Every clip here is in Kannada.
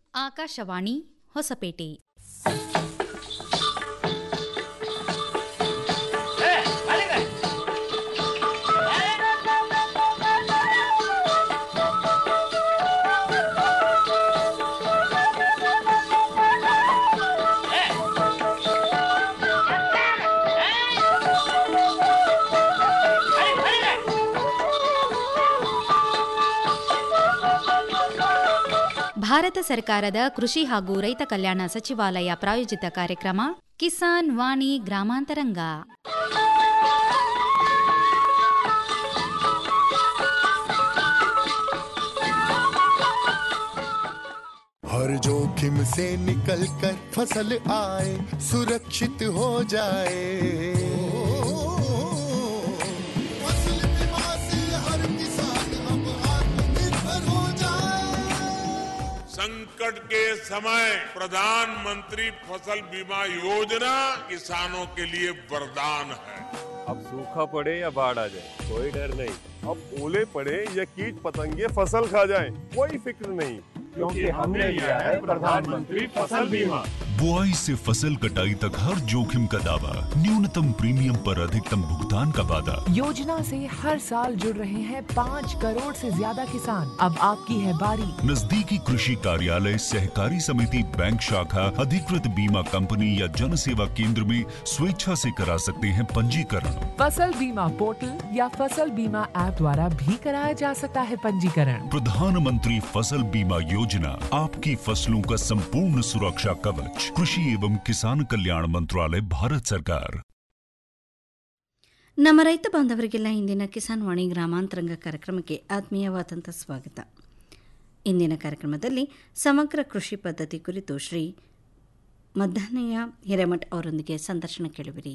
ಆಕಾಶವಾಣಿ ಹೊಸಪೇಟೆ ಭಾರತ ಸರ್ಕಾರದ ಕೃಷಿ ಹಾಗೂ ರೈತ ಕಲ್ಯಾಣ ಸಚಿವಾಲಯ ಪ್ರಾಯೋಜಿತ ಕಾರ್ಯಕ್ರಮ ಕಿಸಾನ್ ವಾಣಿ ಗ್ರಾಮಾಂತರಂಗ हर जोखिम से निकल कर फसल आए सुरक्षित हो जाए फसल बीमा से हर किसान अब आत्मनिर्भर हो जाए संकट के समय प्रधानमंत्री फसल बीमा योजना किसानों के लिए वरदान है अब सूखा पड़े या बाढ़ आ जाए कोई डर नहीं अब ओले पड़े या कीट पतंगे फसल खा जाए कोई फिक्र नहीं क्योंकि हमने लिया है प्रधानमंत्री फसल बीमा बुआई से फसल कटाई तक हर जोखिम का दावा न्यूनतम प्रीमियम पर अधिकतम भुगतान का वादा योजना से हर साल जुड़ रहे हैं पाँच करोड़ से ज्यादा किसान अब आपकी है बारी नजदीकी कृषि कार्यालय सहकारी समिति बैंक शाखा अधिकृत बीमा कंपनी या जन सेवा केंद्र में स्वेच्छा से करा सकते हैं पंजीकरण फसल बीमा पोर्टल या फसल बीमा ऐप द्वारा भी कराया जा सकता है पंजीकरण प्रधानमंत्री फसल बीमा योजना आपकी फसलों का संपूर्ण सुरक्षा कवच कृषि एवं किसान कल्याण मंत्रालय भारत सरकार ನಮ್ಮ ರೈತ ಬಾಂಧವರಿಗೆಲ್ಲ ಇಂದಿನ ಕಿಸಾನ್ ವಾಣಿ ಗ್ರಾಮಾಂತರಂಗ ಕಾರ್ಯಕ್ರಮಕ್ಕೆ ಆತ್ಮೀಯವಾದಂಥ ಸ್ವಾಗತ ಇಂದಿನ ಕಾರ್ಯಕ್ರಮದಲ್ಲಿ ಸಮಗ್ರ ಕೃಷಿ ಪದ್ಧತಿ ಕುರಿತು ಶ್ರೀ ಮಧ್ಯಾಹ್ನಯ್ಯ ಹಿರೇಮಠ್ ಅವರೊಂದಿಗೆ ಸಂದರ್ಶನ ಕೇಳುವಿರಿ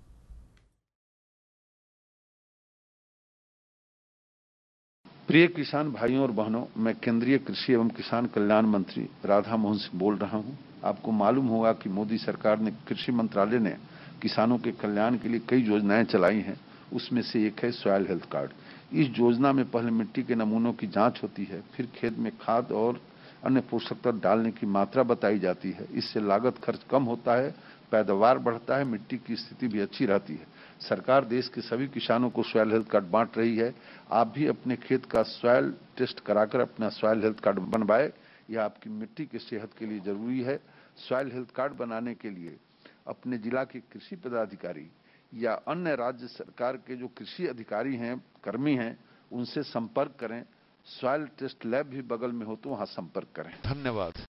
प्रिय किसान भाइयों और बहनों मैं केंद्रीय कृषि एवं किसान कल्याण मंत्री राधा मोहन सिंह बोल रहा हूं आपको मालूम होगा कि मोदी सरकार ने कृषि मंत्रालय ने किसानों के कल्याण के लिए कई योजनाएं चलाई हैं उसमें से एक है सॉयल हेल्थ कार्ड इस योजना में पहले मिट्टी के नमूनों की जांच होती है फिर खेत में खाद और अन्य पोषक तत्व डालने की मात्रा बताई जाती है इससे लागत खर्च कम होता है पैदावार बढ़ता है मिट्टी की स्थिति भी अच्छी रहती है सरकार देश के सभी किसानों को सॉयल हेल्थ कार्ड बांट रही है आप भी अपने खेत का सॉयल टेस्ट कराकर अपना सॉयल हेल्थ कार्ड बनवाए यह आपकी मिट्टी की सेहत के लिए जरूरी है सॉयल हेल्थ कार्ड बनाने के लिए अपने जिला के कृषि पदाधिकारी या अन्य राज्य सरकार के जो कृषि अधिकारी हैं कर्मी हैं उनसे संपर्क करें सॉयल टेस्ट लैब भी बगल में हो तो वहां संपर्क करें धन्यवाद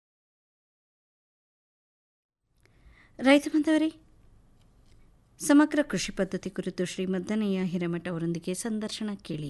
ರೈತ ಬಾಂಧವರೇ ಸಮಗ್ರ ಕೃಷಿ ಪದ್ಧತಿ ಕುರಿತು ಶ್ರೀ ಮದ್ದನಯ್ಯ ಹಿರೇಮಠ ಅವರೊಂದಿಗೆ ಸಂದರ್ಶನ ಕೇಳಿ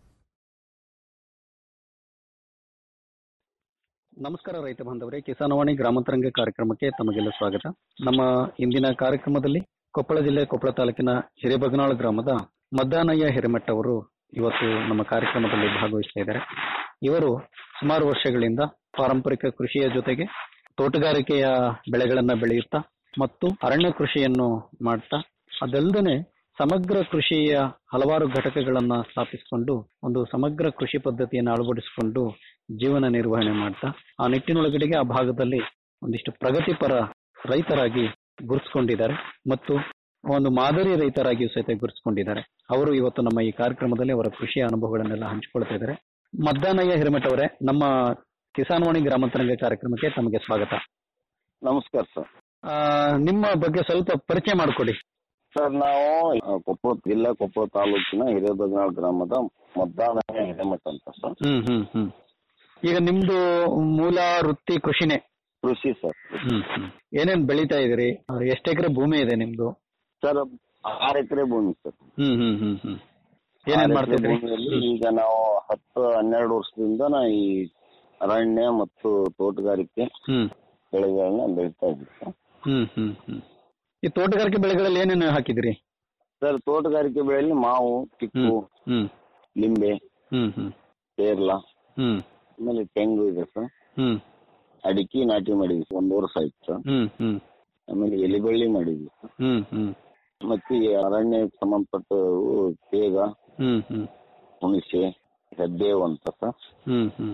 ನಮಸ್ಕಾರ ರೈತ ಬಾಂಧವರೇ ಕಿಸಾನವಾಣಿ ಗ್ರಾಮಾಂತರಂಗ ಕಾರ್ಯಕ್ರಮಕ್ಕೆ ತಮಗೆಲ್ಲ ಸ್ವಾಗತ ನಮ್ಮ ಇಂದಿನ ಕಾರ್ಯಕ್ರಮದಲ್ಲಿ ಕೊಪ್ಪಳ ಜಿಲ್ಲೆ ಕೊಪ್ಪಳ ತಾಲೂಕಿನ ಹಿರೇಬಗನಾಳ ಗ್ರಾಮದ ಮದ್ದಾನಯ್ಯ ಹಿರೇಮಠ ಅವರು ಇವತ್ತು ನಮ್ಮ ಕಾರ್ಯಕ್ರಮದಲ್ಲಿ ಭಾಗವಹಿಸ್ತಾ ಇದ್ದಾರೆ ಇವರು ಸುಮಾರು ವರ್ಷಗಳಿಂದ ಪಾರಂಪರಿಕ ಕೃಷಿಯ ಜೊತೆಗೆ ತೋಟಗಾರಿಕೆಯ ಬೆಳೆಗಳನ್ನ ಬೆಳೆಯುತ್ತಾ ಮತ್ತು ಅರಣ್ಯ ಕೃಷಿಯನ್ನು ಮಾಡ್ತಾ ಅದಲ್ಲದೆ ಸಮಗ್ರ ಕೃಷಿಯ ಹಲವಾರು ಘಟಕಗಳನ್ನ ಸ್ಥಾಪಿಸಿಕೊಂಡು ಒಂದು ಸಮಗ್ರ ಕೃಷಿ ಪದ್ಧತಿಯನ್ನು ಅಳವಡಿಸಿಕೊಂಡು ಜೀವನ ನಿರ್ವಹಣೆ ಮಾಡ್ತಾ ಆ ನಿಟ್ಟಿನೊಳಗಡೆಗೆ ಆ ಭಾಗದಲ್ಲಿ ಒಂದಿಷ್ಟು ಪ್ರಗತಿಪರ ರೈತರಾಗಿ ಗುರುತಿಸಿಕೊಂಡಿದ್ದಾರೆ ಮತ್ತು ಒಂದು ಮಾದರಿ ರೈತರಾಗಿಯೂ ಸಹಿತ ಗುರುತಿಸಿಕೊಂಡಿದ್ದಾರೆ ಅವರು ಇವತ್ತು ನಮ್ಮ ಈ ಕಾರ್ಯಕ್ರಮದಲ್ಲಿ ಅವರ ಕೃಷಿಯ ಅನುಭವಗಳನ್ನೆಲ್ಲ ಹಂಚಿಕೊಳ್ತಾ ಇದ್ದಾರೆ ಮದ್ದಾನಯ್ಯ ಹಿರೇಮಠ ಅವರೇ ನಮ್ಮ ಕಿಸಾನ್ವಾಣಿ ಗ್ರಾಮಾಂತರಂಗ ಕಾರ್ಯಕ್ರಮಕ್ಕೆ ತಮಗೆ ಸ್ವಾಗತ ನಮಸ್ಕಾರ ಸರ್ ಆ, ನಿಮ್ಮ ಬಗ್ಗೆ ಸ್ವಲ್ಪ ಪರಿಚಯ ಮಾಡಿಕೊಡಿ ಸರ್ ನಾವು ಆ, ಕೊಪ್ಪಳ ಜಿಲ್ಲಾ ಕೊಪ್ಪಳ ತಾಲೂಕಿನ ಹಿರೇಬಗನಾಳ್ ಗ್ರಾಮದ ಮತದಾನ ಹಿರೇಮಠ ಅಂತ ಸರ್ ಹ್ಮ್ ಹ್ಮ್ ಹ್ಮ್ ಈಗ ನಿಮ್ದು ಮೂಲ ವೃತ್ತಿ ಕೃಷಿನೇ ಕೃಷಿ ಸರ್ ಹ್ಮ್ ಹ್ಮ್ ಏನೇನ್ ಬೆಳಿತಾ ಇದೀರಿ ಎಷ್ಟು ಎಕರೆ ಭೂಮಿ ಇದೆ ನಿಮ್ದು ಸರ್ ಆರು ಎಕರೆ ಭೂಮಿ ಸರ್ ಹ್ಮ್ ಹ್ಮ್ ಹ್ಮ್ ಹ್ಮ್ ಏನೇನ್ ಆರ್ ಎಕ್ರೆ ಮಾಡ್ತಿದ್ರಿ ಭೂಮಿಯಲ್ಲಿ ಈಗ ನಾವು ಹತ್ತು ಹನ್ನೆರಡು ವರ್ಷದಿಂದ ನಾ ಈ ಅರಣ್ಯ ಮತ್ತು ತೋಟಗಾರಿಕೆ ಹ್ಮ್ ಬೆಳೆಗಳನ್ನ ಬೆಳಿತಾ ಇದ್ದೀವಿ ಸರ್ ಹ್ಮ್ ಹ್ಮ್ ಹ್ಮ್ ಈ ತೋಟಗಾರಿಕೆ ಬೆಳೆಗಳಲ್ಲಿ ಏನೇನು ಹಾಕಿದಿರಿ ಸರ್ ತೋಟಗಾರಿಕೆ ಬೆಳೆಯಲ್ಲಿ ಮಾವು ಚಿಕ್ಕು ಹ್ಮ್ ಲಿಂಬೆ ಹ್ಮ್ ಹ್ಮ್ ಪೇರ್ಲ ಹ್ಮ್ ಆಮೇಲೆ ತೆಂಗು ಇದೆ ಸರ್ ಹ್ಮ್ ಅಡಿಕೆ ನಾಟಿ ಮಾಡಿದ್ವಿ ಸರ್ ಒಂದು ವರ್ಷ ಆಯ್ತು ಸರ್ ಹ್ಮ್ ಹ್ಮ್ ಆಮೇಲೆ ಎಲಿಬಳ್ಳಿ ಮಾಡಿದ್ವಿ ಸರ್ ಹ್ಮ್ ಹ್ಮ್ ಮತ್ತೆ ಈ ಅರಣ್ಯಕ್ಕೆ ಸಂಬಂಧಪಟ್ಟವು ತೇಗ ಹ್ಮ್ ಹ್ಮ್ ಹುಣಸೆ ಹೆಬ್ಬೇವು ಅಂತ ಸರ್ ಹ್ಮ್ ಹ್ಮ್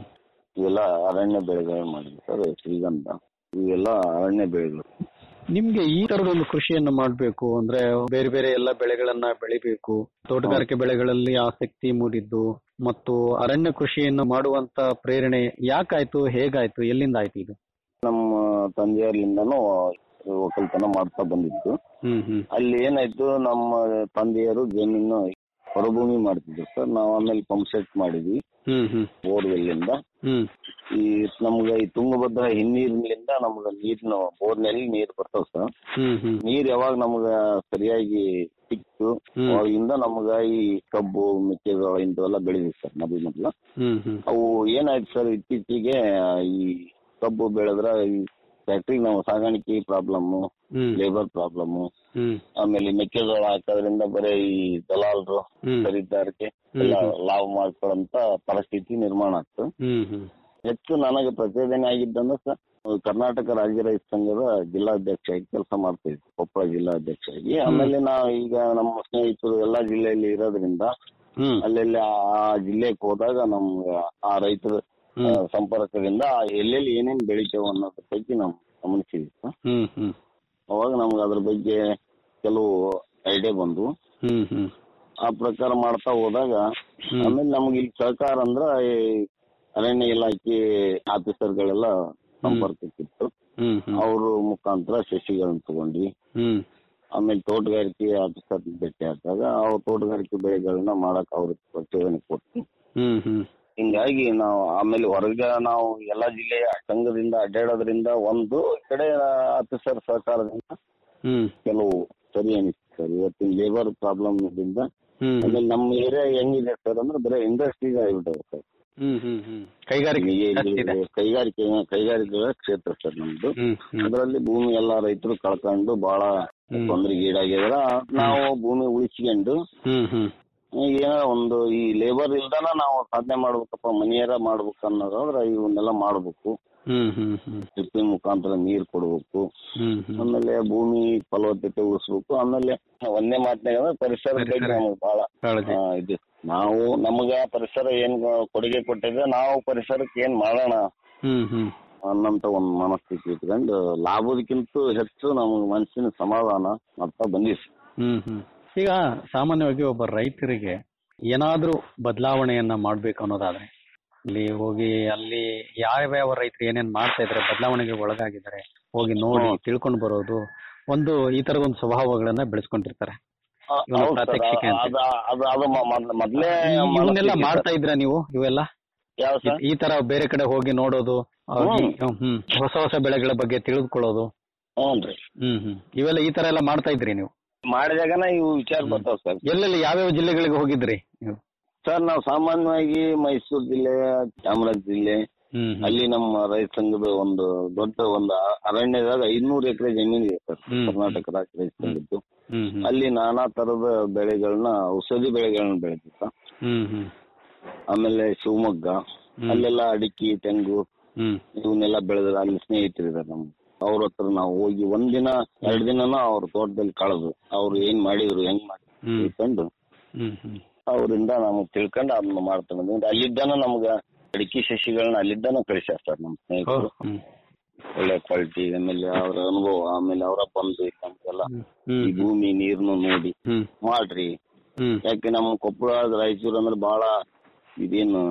ಇವೆಲ್ಲ ಅರಣ್ಯ ಬೆಳೆಗಳು ಮಾಡಿದ್ವಿ ಸರ್ ಶ್ರೀಗಂಧ ಇವೆಲ್ಲ ಅರಣ್ಯ ಬೆಳೆಗಳು ನಿಮ್ಗೆ ಈ ತರದೊಂದು ಕೃಷಿಯನ್ನು ಮಾಡ್ಬೇಕು ಅಂದ್ರೆ ಬೇರೆ ಬೇರೆ ಎಲ್ಲ ಬೆಳೆಗಳನ್ನ ಬೆಳಿಬೇಕು ತೋಟಗಾರಿಕೆ ಬೆಳೆಗಳಲ್ಲಿ ಆಸಕ್ತಿ ಮೂಡಿದ್ದು ಮತ್ತು ಅರಣ್ಯ ಕೃಷಿಯನ್ನು ಮಾಡುವಂತ ಪ್ರೇರಣೆ ಯಾಕಾಯ್ತು ಹೇಗಾಯ್ತು ಎಲ್ಲಿಂದ ಆಯ್ತು ಇದು ನಮ್ಮ ತಂದೆಯರಿಂದನೂ ಒಕ್ಕಲ್ತನ ಮಾಡ್ತಾ ಬಂದಿತ್ತು ಹ್ಮ್ ಹ್ಮ್ ಅಲ್ಲಿ ಏನಾಯ್ತು ನಮ್ಮ ತಂದೆಯರು ಜಮೀನು ಹೊರಭೂಮಿ ಮಾಡ್ತಿದ್ರು ಸರ್ ನಾವು ಆಮೇಲೆ ಪಂಪ್ ಸೆಟ್ ಮಾಡಿದ್ವಿ ಹ್ಮ್ ಹ್ಮ್ ಬೋರ್ವೆಲ್ಲಿಂದ ಹ್ಮ್ ಈ ನಮ್ಗೆ ಈ ತುಂಗಭದ್ರಾ ಹಿನ್ನೀರಿನಿಂದ ನಮ್ಗೆ ನೀರಿನ ಬೋರ್ನಲ್ಲಿ ನೀರು ಬರ್ತಾವ ಸರ್ ಹ್ಮ್ ಹ್ಮ್ ನೀರ್ ಯಾವಾಗ ನಮ್ಗ ಸರಿಯಾಗಿ ಸಿಕ್ತು ಹ್ಮ್. ಅವಾಗಿಂದ ನಮ್ಗ ಈ ಕಬ್ಬು ಮೆಕ್ಕೆಜೋಳ ಇಂಥವೆಲ್ಲ ಬೆಳೆದಿವಿ ಸರ್ ಮೊದಲು ಮೊದಲು ಹ್ಮ್ ಹ್ಮ್ ಅವು ಏನಾಯ್ತು ಸರ್ ಇತ್ತೀಚೆಗೆ ಈ ಕಬ್ಬು ಬೆಳೆದ್ರ ಈ ಫ್ಯಾಕ್ಟ್ರಿಗೆ ನಾವು ಸಾಗಾಣಿಕೆ ಪ್ರಾಬ್ಲಮ್ ಹ್ಮ್ ಲೇಬರ್ ಪ್ರಾಬ್ಲಮ್ ಹ್ಮ್ ಆಮೇಲೆ ಮೆಕ್ಕೆಜೋಳ ಹಾಕೋದ್ರಿಂದ ಬರೀ ಈ ದಲಾಲರು ಹ್ಮ್. ಖರೀದಾರಕ್ಕೆ ಹ್ಮ್. ಎಲ್ಲ ಲಾಭ ಮಾಡ್ಕೊಳ್ಳೋಂತ ಪರಿಸ್ಥಿತಿ ನಿರ್ಮಾಣ ಆಗ್ತು ಹ್ಮ್ ಹ್ಮ್ ಹೆಚ್ಚು ನನಗೆ ಪ್ರಚೋದನೆ ಆಗಿದ್ದಂದ್ರೆ ಸರ್ ಕರ್ನಾಟಕ ರಾಜ್ಯ ರೈತ ಸಂಘದ ಜಿಲ್ಲಾಧ್ಯಕ್ಷರಾಗಿ ಕೆಲಸ ಮಾಡ್ತಾ ಇದ್ದೆ ಕೊಪ್ಪಳ ಜಿಲ್ಲಾಧ್ಯಕ್ಷರಾಗಿ ಆಮೇಲೆ ನಾವು ಈಗ ನಮ್ಮ ಸ್ನೇಹಿತರು ಎಲ್ಲಾ ಜಿಲ್ಲೆಯಲ್ಲಿ ಇರೋದ್ರಿಂದ ಹ್ಮ್ ಅಲ್ಲೆಲ್ಲಿ ಆ ಜಿಲ್ಲೆಗೆ ಹೋದಾಗ ನಮ್ಗೆ ಆ ರೈತರ ಆ, ಸಂಪರ್ಕದಿಂದ ಎಲ್ಲೆಲ್ಲಿ ಏನೇನ್ ಬೆಳಿತೇವೆ ಅನ್ನೋದ್ರ ಬಗ್ಗೆ ನಾವು ಗಮನಿಸಿದ್ವಿ ಸರ್. ಹ್ಮ್ ಹ್ಮ್ ಅವಾಗ ನಮ್ಗೆ ಅದ್ರ ಬಗ್ಗೆ ಕೆಲವು ಐಡಿಯಾ ಬಂದು ಹ್ಮ್ ಹ್ಮ್ ಆ ಪ್ರಕಾರ ಮಾಡ್ತಾ ಹೋದಾಗ ಹ್ಮ್. ಆಮೇಲೆ ನಮ್ಗೆ ಇಲ್ಲಿ ಸಹಕಾರ ಅಂದ್ರ ಈ ಅರಣ್ಯ ಇಲಾಖೆ ಆಫೀಸರ್ಗಳೆಲ್ಲ ಸಂಪರ್ಕಕ್ಕಿತ್ತು ಹ್ಮ್ ಹ್ಮ್ ಅವ್ರ ಮುಖಾಂತರ ಸಸಿಗಳನ್ನ ತಗೊಂಡ್ವಿ ಹ್ಮ್ ಆಮೇಲೆ ತೋಟಗಾರಿಕೆ ಆಫೀಸರ್ ಭೇಟಿ ಆದಾಗ ಅವ್ರ ತೋಟಗಾರಿಕೆ ಬೆಳೆಗಳನ್ನ ಮಾಡಕ್ ಅವ್ರಿಗೆ ಪ್ರಚೋದನೆ ಕೊಟ್ಟು ಹ್ಮ್ ಹ್ಮ್ ಹಿಂಗಾಗಿ ನಾವು ಆಮೇಲೆ ಹೊರಗೆ ನಾವು ಎಲ್ಲಾ ಜಿಲ್ಲೆಯ ಸಂಘದಿಂದ ಅಡ್ಡಾಡೋದ್ರಿಂದ ಒಂದು ಈ ಕಡೆ ಆಫೀಸರ್ ಸಹಕಾರದಿಂದ ಹ್ಮ್ ಕೆಲವು ಸರಿ ಅನಿಸ್ತು ಸರ್ ಇವತ್ತಿನ ಲೇಬರ್ ಪ್ರಾಬ್ಲಮ್ ಇಂದ ಹ್ಮ್ ಆಮೇಲೆ ನಮ್ಮ ಏರಿಯಾ ಹೆಂಗಿದೆ ಸರ್ ಅಂದ್ರೆ ಬರೀ ಇಂಡಸ್ಟ್ರೀಸ್ ಆಗಿಬಿಟ್ಟವೆ ಸರ್ ಹ್ಮ್ ಹ್ಮ್ ಹ್ಮ್ ಕೈಗಾರಿಕೆ ಇಲ್ಲಿ ಜಾಸ್ತಿ ಇದೆ ಕೈಗಾರಿಕೆ ಕೈಗಾರಿಕೆಗಳ ಕ್ಷೇತ್ರ ಸರ್ ನಮ್ದು ಹ್ಮ್ ಹ್ಮ್ ಅದರಲ್ಲಿ ಭೂಮಿ ಎಲ್ಲಾ ರೈತರು ಕಳ್ಕೊಂಡು ಬಹಳ ಹ್ಮ್. ತೊಂದರೆಗೆ ಈಡಾಗಿದ್ರ ನಾವು ಭೂಮಿ ಉಳಿಸ್ಕೊಂಡು ಹ್ಮ್ ಹ್ಮ್ ಏನೋ ಒಂದು ಈ ಲೇಬರ್ ಇಲ್ದನ ನಾವು ಸಾಧನೆ ಮಾಡ್ಬೇಕಪ್ಪ ಮನೆಯರ ಮಾಡ್ಬೇಕು ಅನ್ನೋದಾದ್ರೆ ಇವನ್ನೆಲ್ಲ ಮಾಡ್ಬೇಕು ಹ್ಮ್ ಹ್ಮ್ ಹ್ಮ್ ಡ್ರಿಪ್ಪಿನ ಮುಖಾಂತರ ನೀರ್ ಕೊಡ್ಬೇಕು ಹ್ಮ್ ಹ್ಮ್ ಆಮೇಲೆ ಭೂಮಿ ಫಲವತ್ತತೆ ಉಳಿಸ್ಬೇಕು ಆಮೇಲೆ ಒಂದೇ ಮಾತನಾಗ ಅಂದ್ರೆ ಪರಿಸರ ಬಗ್ಗೆ ಪರಿಸರ. ನಮಗೆ ಬಹಳ ಕಾಳಜಿ ಆ, ಇದು ನಾವು ನಮಗ ಪರಿಸರ ಏನ್ ಕೊಡುಗೆ ಕೊಟ್ಟಿದೆ ನಾವು ಪರಿಸರಕ್ಕೆ ಏನ್ ಮಾಡೋಣ ಹ್ಮ್ ಹ್ಮ್ ಅನ್ನಂತ ಒಂದ್ ಮನಸ್ಥಿತಿ ಇಟ್ಕೊಂಡು ಲಾಭದಕ್ಕಿಂತ ಹೆಚ್ಚು ನಮಗೆ ಮನಸ್ಸಿನ ಸಮಾಧಾನ ಮಾಡ್ತಾ ಬಂದಿವಿ ಹ್ಮ್ ಹ್ಮ್ ಈಗ ಸಾಮಾನ್ಯವಾಗಿ ಒಬ್ಬ ರೈತರಿಗೆ ಏನಾದ್ರೂ ಬದಲಾವಣೆಯನ್ನ ಮಾಡ್ಬೇಕು ಅನ್ನೋದಾದ್ರೆ ಇಲ್ಲಿ ಹೋಗಿ ಅಲ್ಲಿ ಯಾವ್ಯಾವ ರೈತರು ಏನೇನ್ ಮಾಡ್ತಾ ಇದಾರೆ ಬದಲಾವಣೆಗೆ ಒಳಗಾಗಿದ್ದಾರೆ ಹೋಗಿ ನೋಡಿ ಹ್ಮ್. ತಿಳ್ಕೊಂಡು ಬರೋದು ಒಂದು ಈ ತರದ ಒಂದು ಸ್ವಭಾವಗಳನ್ನ ಬೆಳೆಸ್ಕೊಂಡಿರ್ತಾರೆ ಇವನ ಹೌದು ಸರ್ ಪ್ರಾತ್ಯಕ್ಷಿಕೆ ಅಂತ. ಅದ ಅದು ಅದು ಮ- ಮೊದ್ಲ- ಮೊದ್ಲೇ ಈ- ಇವನ್ನೆಲ್ಲ ಮನಸ್ಥಿತಿ ಮಾಡ್ತಾ ಇದ್ರ ನೀವು ಇವೆಲ್ಲ ಯಾವ ಈ- ಸರ್ ಈ ತರ ಬೇರೆ ಕಡೆ ಹೋಗಿ ನೋಡೋದು ಹೋಗಿ, ಹ್ಮ್ ಹೊಸ ಹೊಸ ಬೆಳೆಗಳ ಬಗ್ಗೆ ತಿಳಿದುಕೊಳ್ಳೋದು ಹ್ಞೂನ್ರಿ ಹ್ಮ್ ಹ್ಮ್ ಇವೆಲ್ಲ ಈ ತರ ಎಲ್ಲ ಮಾಡ್ತಾ ಇದ್ರಿ ನೀವು ಮಾಡಿದಾಗನ ಇವು ವಿಚಾರ ಬರ್ತಾವ ಸರ್ ಎಲ್ಲೆಲ್ಲಿ ಯಾವ್ಯಾವ ಜಿಲ್ಲೆಗಳಿಗೆ ಹೋಗಿದ್ರಿ ನೀವು ಸರ್ ನಾವು ಸಾಮಾನ್ಯವಾಗಿ ಮೈಸೂರು ಜಿಲ್ಲೆ ಚಾಮರಾಜ ಜಿಲ್ಲೆ ಹ್ಮ್ ಹ್ಮ್. ಅಲ್ಲಿ ನಮ್ಮ ರೈತ ಸಂಘದ ಒಂದು ದೊಡ್ಡ ಒಂದು ಅರಣ್ಯದಾಗ ಐದ್ನೂರು ಎಕರೆ ಜಮೀನು ಇದೆ ಸರ್ ಹ್ಮ್. ಕರ್ನಾಟಕ ರಾಜ್ಯ ರೈತ ಸಂಘದ್ದು ಹ್ಮ್ ಹ್ಮ್. ಅಲ್ಲಿ ನಾನಾ ತರದ ಬೆಳೆಗಳನ್ನ ಔಷಧಿ ಬೆಳೆಗಳನ್ನ ಬೆಳೆದಿತ್ತು ಸರ್. ಹ್ಮ್ ಹ್ಮ್ ಆಮೇಲೆ ಶಿವಮೊಗ್ಗ ಹ್ಮ್. ಅಲ್ಲೆಲ್ಲ ಅಡಿಕೆ ತೆಂಗು ಹ್ಮ್ ಇವನ್ನೆಲ್ಲ ಬೆಳೆದ್ರೆ ಅಲ್ಲಿ ಸ್ನೇಹಿತರಿದ್ದಾರೆ ನಮ್ಗೆ ಅವ್ರ ಹತ್ರ ನಾವು ಹೋಗಿ ಒಂದಿನ ಎರಡು ದಿನನ ಅವ್ರ ತೋಟದಲ್ಲಿ ಕಳೆದು ಅವ್ರು ಏನ್ ಮಾಡಿದ್ರು ಹೆಂಗ್ ಮಾಡಿ ಹ್ಮ್ ತಿಳ್ಕೊಂಡು ಹ್ಮ್ ಹ್ಮ್ ಅವರಿಂದ ನಮಗ್ ತಿಳ್ಕೊಂಡು ಅದನ್ನ ಮಾಡ್ತಾ ಬಂದ್ವಿ ಅಲ್ಲಿದ್ದಾನ ನಮ್ಗ ಅಡಿಕೆ ಸಸಿಗಳನ್ನ ಅಲ್ಲಿದ್ದಾನ ಕಳಿಸ್ಯಾರ ಸರ್ ನಮ್ಮ ಓ, ಸ್ನೇಹಿತರು ಹ್ಮ್ ಒಳ್ಳೆ ಕ್ವಾಲಿಟಿ ಆಮೇಲೆ ಅವ್ರ ಅನುಭವ ಆಮೇಲೆ ಅವರ ಬಂದು ನಮ್ಗೆಲ್ಲ ಹ್ಮ್ ಈ ಭೂಮಿ ನೀರ್ನು ನೋಡಿ ಹ್ಮ್ ಮಾಡ್ರಿ ಹ್ಮ್ ಯಾಕೆ ನಮ್ಮ ಕೊಪ್ಪಳ ರಾಯಚೂರು ಅಂದ್ರೆ ಬಹಳ ಇದೇನು